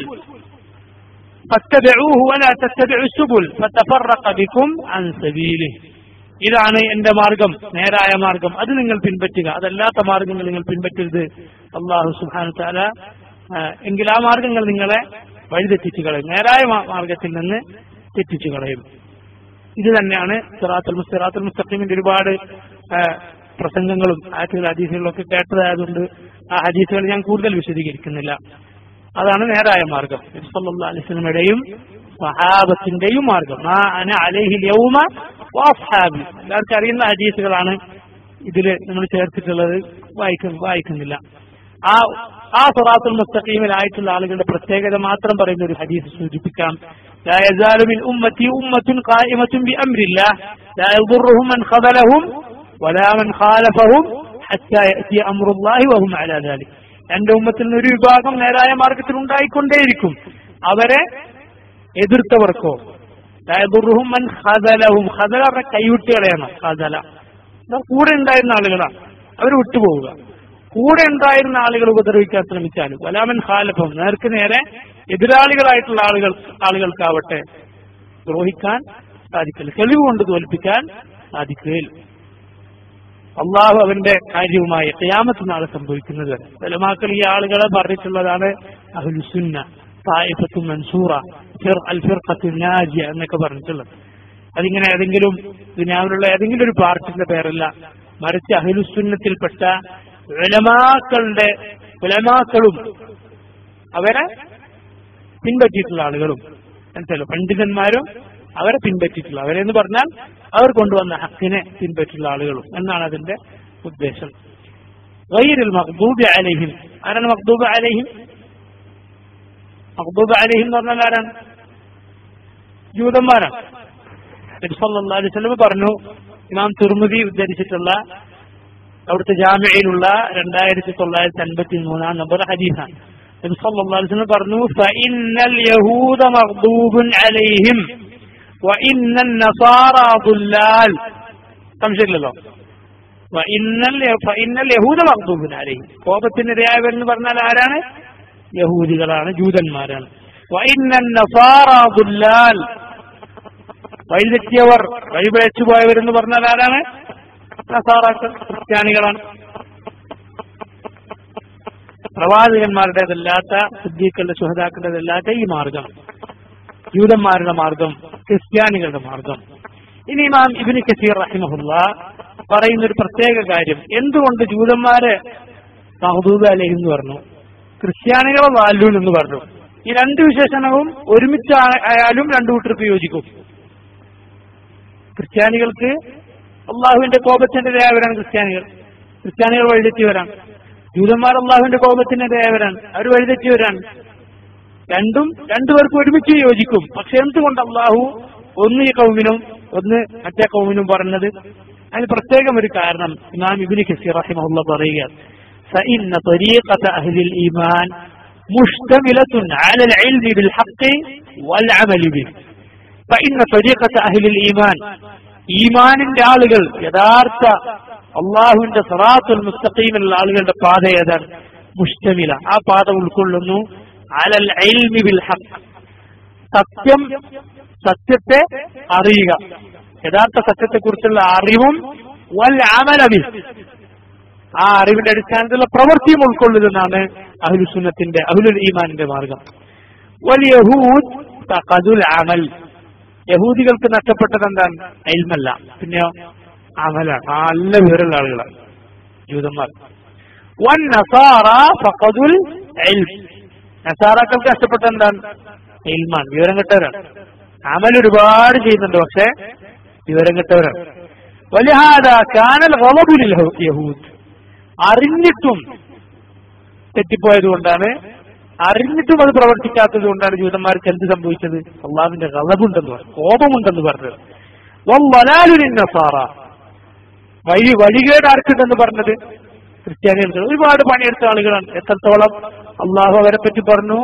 فاتبعوه ولا تتبعوا السبل فتفرق بكم عن سبيله ഇതാണ് എന്റെ മാർഗം നേരായ മാർഗം അത് നിങ്ങൾ പിൻപറ്റുക അതല്ലാത്ത മാർഗങ്ങൾ നിങ്ങൾ പിൻപറ്റരുത് അള്ളാഹു സുഹാന താല എങ്കിൽ ആ മാർഗങ്ങൾ നിങ്ങളെ വഴിതെറ്റിച്ചു കളയും നേരായ മാ- മാർഗത്തിൽ നിന്ന് തെറ്റിച്ചു കളയും ഇത് തന്നെയാണ് സിറാത്തുൽ മുസ് സിറാത്തുൽ മുസ്തഖീമിന്റെ ഒരുപാട് ആ, പ്രസംഗങ്ങളും ആറ്റുകൾ ഹദീസുകളും ഒക്കെ കേട്ടതായതുകൊണ്ട് ആ ഹദീസുകൾ ഞാൻ കൂടുതൽ വിശദീകരിക്കുന്നില്ല അതാണ് നേരായ മാർഗം നബി സല്ലല്ലാഹു അലൈഹി വസല്ലമയുടെയും സഹാബത്തിന്റെയും മാർഗം മാ അന അലൈഹിൽ യൗമ വഅസ്ഹാബി എല്ലാവർക്കും അറിയുന്ന ഹദീസുകളാണ് ഇതിൽ നമ്മൾ ചേർത്തിട്ടുള്ളത് വായിക്ക വായിക്കുന്നില്ല ആ ആ സൊറാത്തുൽ മുസ്തഖീമിലായിട്ടുള്ള ആളുകളുടെ പ്രത്യേകത മാത്രം പറയുന്ന ഒരു ഹദീസ് സൂചിപ്പിക്കാം لا يزال من أمتي أمة قائمة بأمر الله لا يضرهم من خذلهم ولا من خالفهم حتى يأتي أمر الله وهم على ذلك എന്റെ ഉമ്മത്തിൽ നിന്ന് ഒരു വിഭാഗം നേരായ മാർഗത്തിൽ ഉണ്ടായിക്കൊണ്ടേയിരിക്കും അവരെ എതിർത്തവർക്കോ ദുർഹും മൻ ഖദലഹും ഖദല പറഞ്ഞ കൈവിട്ടുകളെയാണ് ഖദല എന്നാ കൂടെ ഉണ്ടായിരുന്ന ആളുകളാണ് അവർ വിട്ടുപോവുക കൂടെ ഉണ്ടായിരുന്ന ആളുകൾ ഉപദ്രവിക്കാൻ ശ്രമിച്ചാലും വലാമൻ ഖാലഫം നേർക്ക് നേരെ എതിരാളികളായിട്ടുള്ള ആളുകൾ ആളുകൾക്കാവട്ടെ ദ്രോഹിക്കാൻ സാധിക്കില്ല തെളിവ് കൊണ്ട് തോൽപ്പിക്കാൻ സാധിക്കുകയില്ല അള്ളാഹു അവന്റെ കാര്യവുമായി ഖിയാമത്ത് നാളെ സംഭവിക്കുന്നത് വരെ ഫലമാക്കൾ ഈ ആളുകളെ പറഞ്ഞിട്ടുള്ളതാണ് അഹ്ലുസുന്ന തായിഫത്തു മൻസൂറ ഫിർ അൽ ഫിർഖത്തു നാജിയ എന്നൊക്കെ പറഞ്ഞിട്ടുള്ളത് അതിങ്ങനെ ഏതെങ്കിലും ദുനിയാവിലുള്ള ഏതെങ്കിലും ഒരു പാർട്ടിന്റെ പേരല്ല മറിച്ച് അഹ്ലുസുന്നത്തിൽപ്പെട്ട ഉലമാക്കളുടെ ഉലമാക്കളും അവരെ പിൻപറ്റിയിട്ടുള്ള ആളുകളും മനസ്സിലോ പണ്ഡിതന്മാരും അവരെ പിൻപറ്റിയിട്ടുള്ള അവരെന്ന് പറഞ്ഞാൽ അവർ കൊണ്ടുവന്ന ഹക്കിനെ പിൻപറ്റിയുള്ള ആളുകളും എന്നാണ് അതിന്റെ ഉദ്ദേശം ഗൈറിൽ മഖ്ദൂബി അലൈഹിം ആരാണ് മഖ്ദൂബ് അലൈഹിം മഖ്ദൂബ് അലൈഹിം എന്ന് പറഞ്ഞാൽ ആരാണ് ജൂതന്മാരാണ് നബി സല്ലല്ലാഹു അലൈഹി വസല്ലം പറഞ്ഞു ഇമാം തുർമുദി ഉദ്ധരിച്ചിട്ടുള്ള അവിടുത്തെ ജാമ്യയിലുള്ള രണ്ടായിരത്തി തൊള്ളായിരത്തി അൻപത്തി മൂന്നാം നമ്പർ ഹദീസാണ് നബി സല്ലല്ലാഹു അലൈഹി വസല്ലം പറഞ്ഞു ഫഇന്നൽ യഹൂദ മഗ്ദൂബുൻ അലൈഹിം വഇന്നൻ നസാറ ദുല്ലാൽ സംശയമില്ലല്ലോ വഇന്നൽ യ- ഫഇന്നൽ യഹൂദ മഗ്ദൂബുൻ അലൈഹിം കോപത്തിനിരയായവരെന്ന് പറഞ്ഞാൽ ആരാണ് യഹൂദികളാണ് ജൂതന്മാരാണ് വഇന്ന നസാറ ദുല്ലാൽ വഴിതെറ്റിയവർ വഴിപഴച്ചു പോയവരെന്ന് പറഞ്ഞാൽ ആരാണ് നസാറാക്കൾ ക്രിസ്ത്യാനികളാണ് പ്രവാചകന്മാരുടേതല്ലാത്ത സിദ്ദീഖുകളുടെ സുഹതാക്കളുടേതല്ലാത്ത ഈ മാർഗം ജൂതന്മാരുടെ മാർഗം ക്രിസ്ത്യാനികളുടെ മാർഗം ഇനി ഇമാം ഇബിന് കസീർ റഹിമഹുല്ല പറയുന്ന ഒരു പ്രത്യേക കാര്യം എന്തുകൊണ്ട് ജൂതന്മാരെ മഹദൂബ് അലഹി എന്ന് പറഞ്ഞു ക്രിസ്ത്യാനികളെ വാല്ലൂൻ എന്ന് പറഞ്ഞു ഈ രണ്ട് വിശേഷണവും ഒരുമിച്ച് ആയാലും രണ്ടു കൂട്ടർക്ക് യോജിക്കും ക്രിസ്ത്യാനികൾക്ക് അള്ളാഹുവിന്റെ കോപത്തിന്റെ ഇരയായവരാണ് ക്രിസ്ത്യാനികൾ ക്രിസ്ത്യാനികൾ വഴിതെറ്റിയവരാണ് ജൂതന്മാർ അള്ളാഹുവിന്റെ കോപത്തിന്റെ ഇരയായവരാണ് അവർ വഴിതെറ്റിയവരാണ് രണ്ടും രണ്ടുപേർക്കും ഒരുമിച്ച് യോജിക്കും പക്ഷെ എന്തുകൊണ്ട് അള്ളാഹു ഒന്ന് ഈ കൗമിനും ഒന്ന് മറ്റേ കൗമിനും പറഞ്ഞത് അതിന് പ്രത്യേകം ഒരു കാരണം ഇമാം ഇബിന് ഖസീർ റഹിമഹുല്ല പറയുക فإن طريقة أهل الإيمان مشتملة على العلم بالحق والعمل به فإن طريقة أهل الإيمان ഈമാനിന്റെ ആളുകൾ യഥാർത്ഥ അള്ളാഹുവിന്റെ സറാത്തുൽ മുസ്തഖീമിലുള്ള ആളുകളുടെ പാത ഏതാണ് മുഷ്ടമില ആ പാത ഉൾക്കൊള്ളുന്നു അലൽ ഇൽമി ബിൽ ഹഖ് സത്യം സത്യത്തെ അറിയുക യഥാർത്ഥ സത്യത്തെക്കുറിച്ചുള്ള അറിവും വൽ അമലബിൽ ആ അറിവിന്റെ അടിസ്ഥാനത്തിലുള്ള പ്രവൃത്തിയും ഉൾക്കൊള്ളുന്നതാണ് അഹ്ലുസുന്നത്തിന്റെ അഹ്ലുൽ ഈമാനിന്റെ മാർഗം വൽ യഹൂദ് തഖദുൽ അമൽ യഹൂദികൾക്ക് നഷ്ടപ്പെട്ടത് എന്താണ് അയിൽമല്ല പിന്നെയോ അമലാണ് നല്ല വിവരമുള്ള ആളുകളാണ് ജൂതന്മാർ വൻ നസാറ ഫഖദുൽ ഇൽം നസാറാക്കൾക്ക് നഷ്ടപ്പെട്ട എന്താണ് ഇൽമാൻ വിവരം കെട്ടവരാണ് അമൽ ഒരുപാട് ചെയ്യുന്നുണ്ട് പക്ഷെ വിവരം കെട്ടവരാണ് വലിഹാദ കാനൽ ഗളബുൽ യഹൂദ് അറിഞ്ഞിട്ടും തെറ്റിപ്പോയത് കൊണ്ടാണ് അറിഞ്ഞിട്ടും അത് പ്രവർത്തിക്കാത്തത് കൊണ്ടാണ് ജൂതന്മാർക്ക് എന്ത് സംഭവിച്ചത് അള്ളാഹുവിന്റെ കളവുണ്ടെന്ന് പറഞ്ഞു കോപമുണ്ടെന്ന് പറഞ്ഞത് വലാലുലിന്നസാറ വഴി വഴികേട് ആർക്കുണ്ടെന്ന് പറഞ്ഞത് ക്രിസ്ത്യാനികൾക്ക് ഒരുപാട് പണിയെടുത്ത ആളുകളാണ് എത്രത്തോളം അള്ളാഹു അവരെ പറ്റി പറഞ്ഞു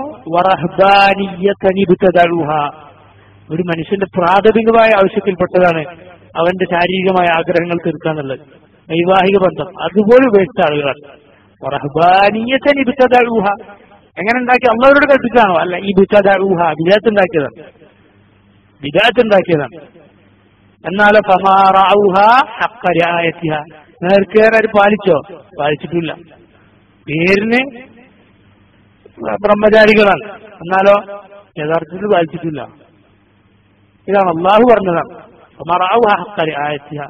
വറഹ്ബാനിയ്യതനിബ്തദഉഹ. ഒരു മനുഷ്യന്റെ പ്രാഥമികമായ ആവശ്യത്തിൽപ്പെട്ടതാണ് അവന്റെ ശാരീരികമായ ആഗ്രഹങ്ങൾ തീർക്കാന്നുള്ളത് വൈവാഹിക ബന്ധം അതുപോലെ ഉപേക്ഷിച്ച ആളുകളാണ് വറഹ്ബാനിയ്യതനിബ്തദഉഹ. എങ്ങനെ ഉണ്ടാക്കി അള്ളവരോട് കൽപ്പിച്ചാണോ അല്ല ഈ ബുദ്ധൂഹ വിജാത്ത് ഉണ്ടാക്കിയതാണ് വിജാത്ത് ഉണ്ടാക്കിയതാണ് എന്നാലോ ഫമാറൗഹ ഹഖ്ക റിആയത്തിഹ. നേർക്കേറെ അവർ പാലിച്ചോ പാലിച്ചിട്ടില്ല പേരിന് ബ്രഹ്മചാരികളാണ് എന്നാലോ യഥാർത്ഥത്തിൽ പാലിച്ചിട്ടില്ല ഇതാണ് അള്ളാഹു പറഞ്ഞതാണ് ഫമാറൗഹ ഹഖ്ക റിആയത്തിഹ.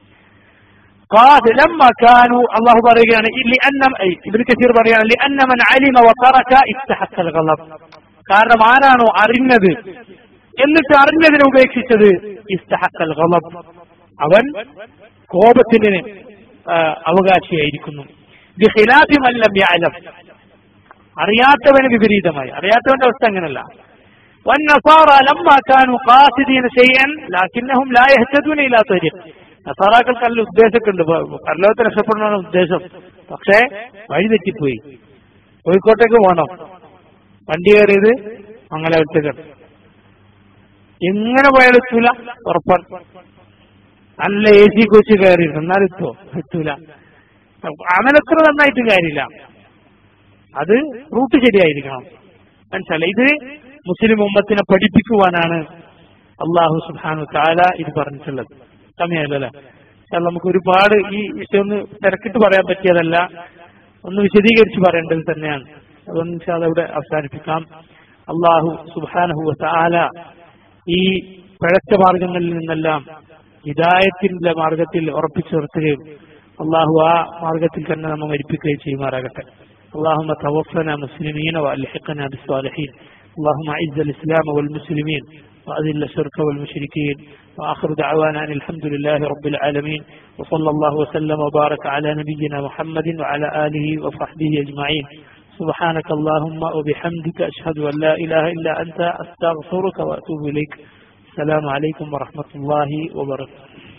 قال لما كانوا الله പറയുകയാണ് لأن أي ابن كثير പറയുകയാണ് لأن من علم وترك استحق الغضب കാരണം ആരാണോ അറിഞ്ഞത് എന്നിട്ട് അറിഞ്ഞതിനെ ഉപേക്ഷിച്ചത് ഇസ്തഹക്കൽ ഗളബ് അവൻ കോപത്തിന് ആ, അവകാശിയായിരിക്കുന്നു ബിഖിലാഫി മൻ ലം യഅലം അറിയാത്തവന് വിപരീതമായി അറിയാത്തവന്റെ അവസ്ഥ അങ്ങനല്ല والنصارى لما كانوا قاصدين شيئا لكنهم لا يهتدون الى طريق നസാറാക്കൾക്ക് നല്ല ഉദ്ദേശമൊക്കെ ഉണ്ട് പരലോകത്ത് രക്ഷപ്പെടണമെന്നാണ് ഉദ്ദേശം പക്ഷേ വഴി തെറ്റിപ്പോയി കോഴിക്കോട്ടേക്ക് പോകണം വണ്ടി കയറിയത് മംഗലാപുരത്തേക്കാണ് എങ്ങനെ പോയാലും എത്തൂല ഉറപ്പാണ് നല്ല എ സി കോച്ച് കയറി എന്നാലും എത്തോ എത്തൂല അവനെത്ര നന്നായിട്ട് കാര്യമില്ല അത് റൂട്ട് ശരിയായിരിക്കണം മനസ്സിലായി ഇത് മുസ്ലിം ഉമ്മത്തിനെ പഠിപ്പിക്കുവാനാണ് അള്ളാഹു സുഹാനു താല ഇത് പറഞ്ഞിട്ടുള്ളത് സമയമല്ലേ നമുക്ക് ഒരുപാട് ഈ വിഷയം ഒന്ന് തിരക്കിട്ട് പറയാൻ പറ്റിയതല്ല ഒന്ന് വിശദീകരിച്ച് പറയേണ്ടത് തന്നെയാണ് അതുകൊണ്ട് ഇൻഷാ അല്ലാ ഇവിടെ അവസാനിപ്പിക്കാം അള്ളാഹു സുബാനഹു താല ഈ പിഴച്ച മാർഗങ്ങളിൽ നിന്നെല്ലാം ഹിദായത്തിന്റെ മാർഗത്തിൽ ഉറപ്പിച്ചു നിർത്തുകയും അള്ളാഹു ആ മാർഗത്തിൽ തന്നെ നമ്മെ മരിപ്പിക്കുകയും ചെയ്യുമാറാകട്ടെ اللهم توفنا مسلمين والحقنا بالصالحين اللهم اعز الاسلام والمسلمين واذل الشرك والمشركين واخر دعوانا ان الحمد لله رب العالمين وصلى الله وسلم وبارك على نبينا محمد وعلى اله وصحبه اجمعين سبحانك اللهم وبحمدك اشهد ان لا اله الا انت استغفرك واتوب اليك السلام عليكم ورحمه الله وبركاته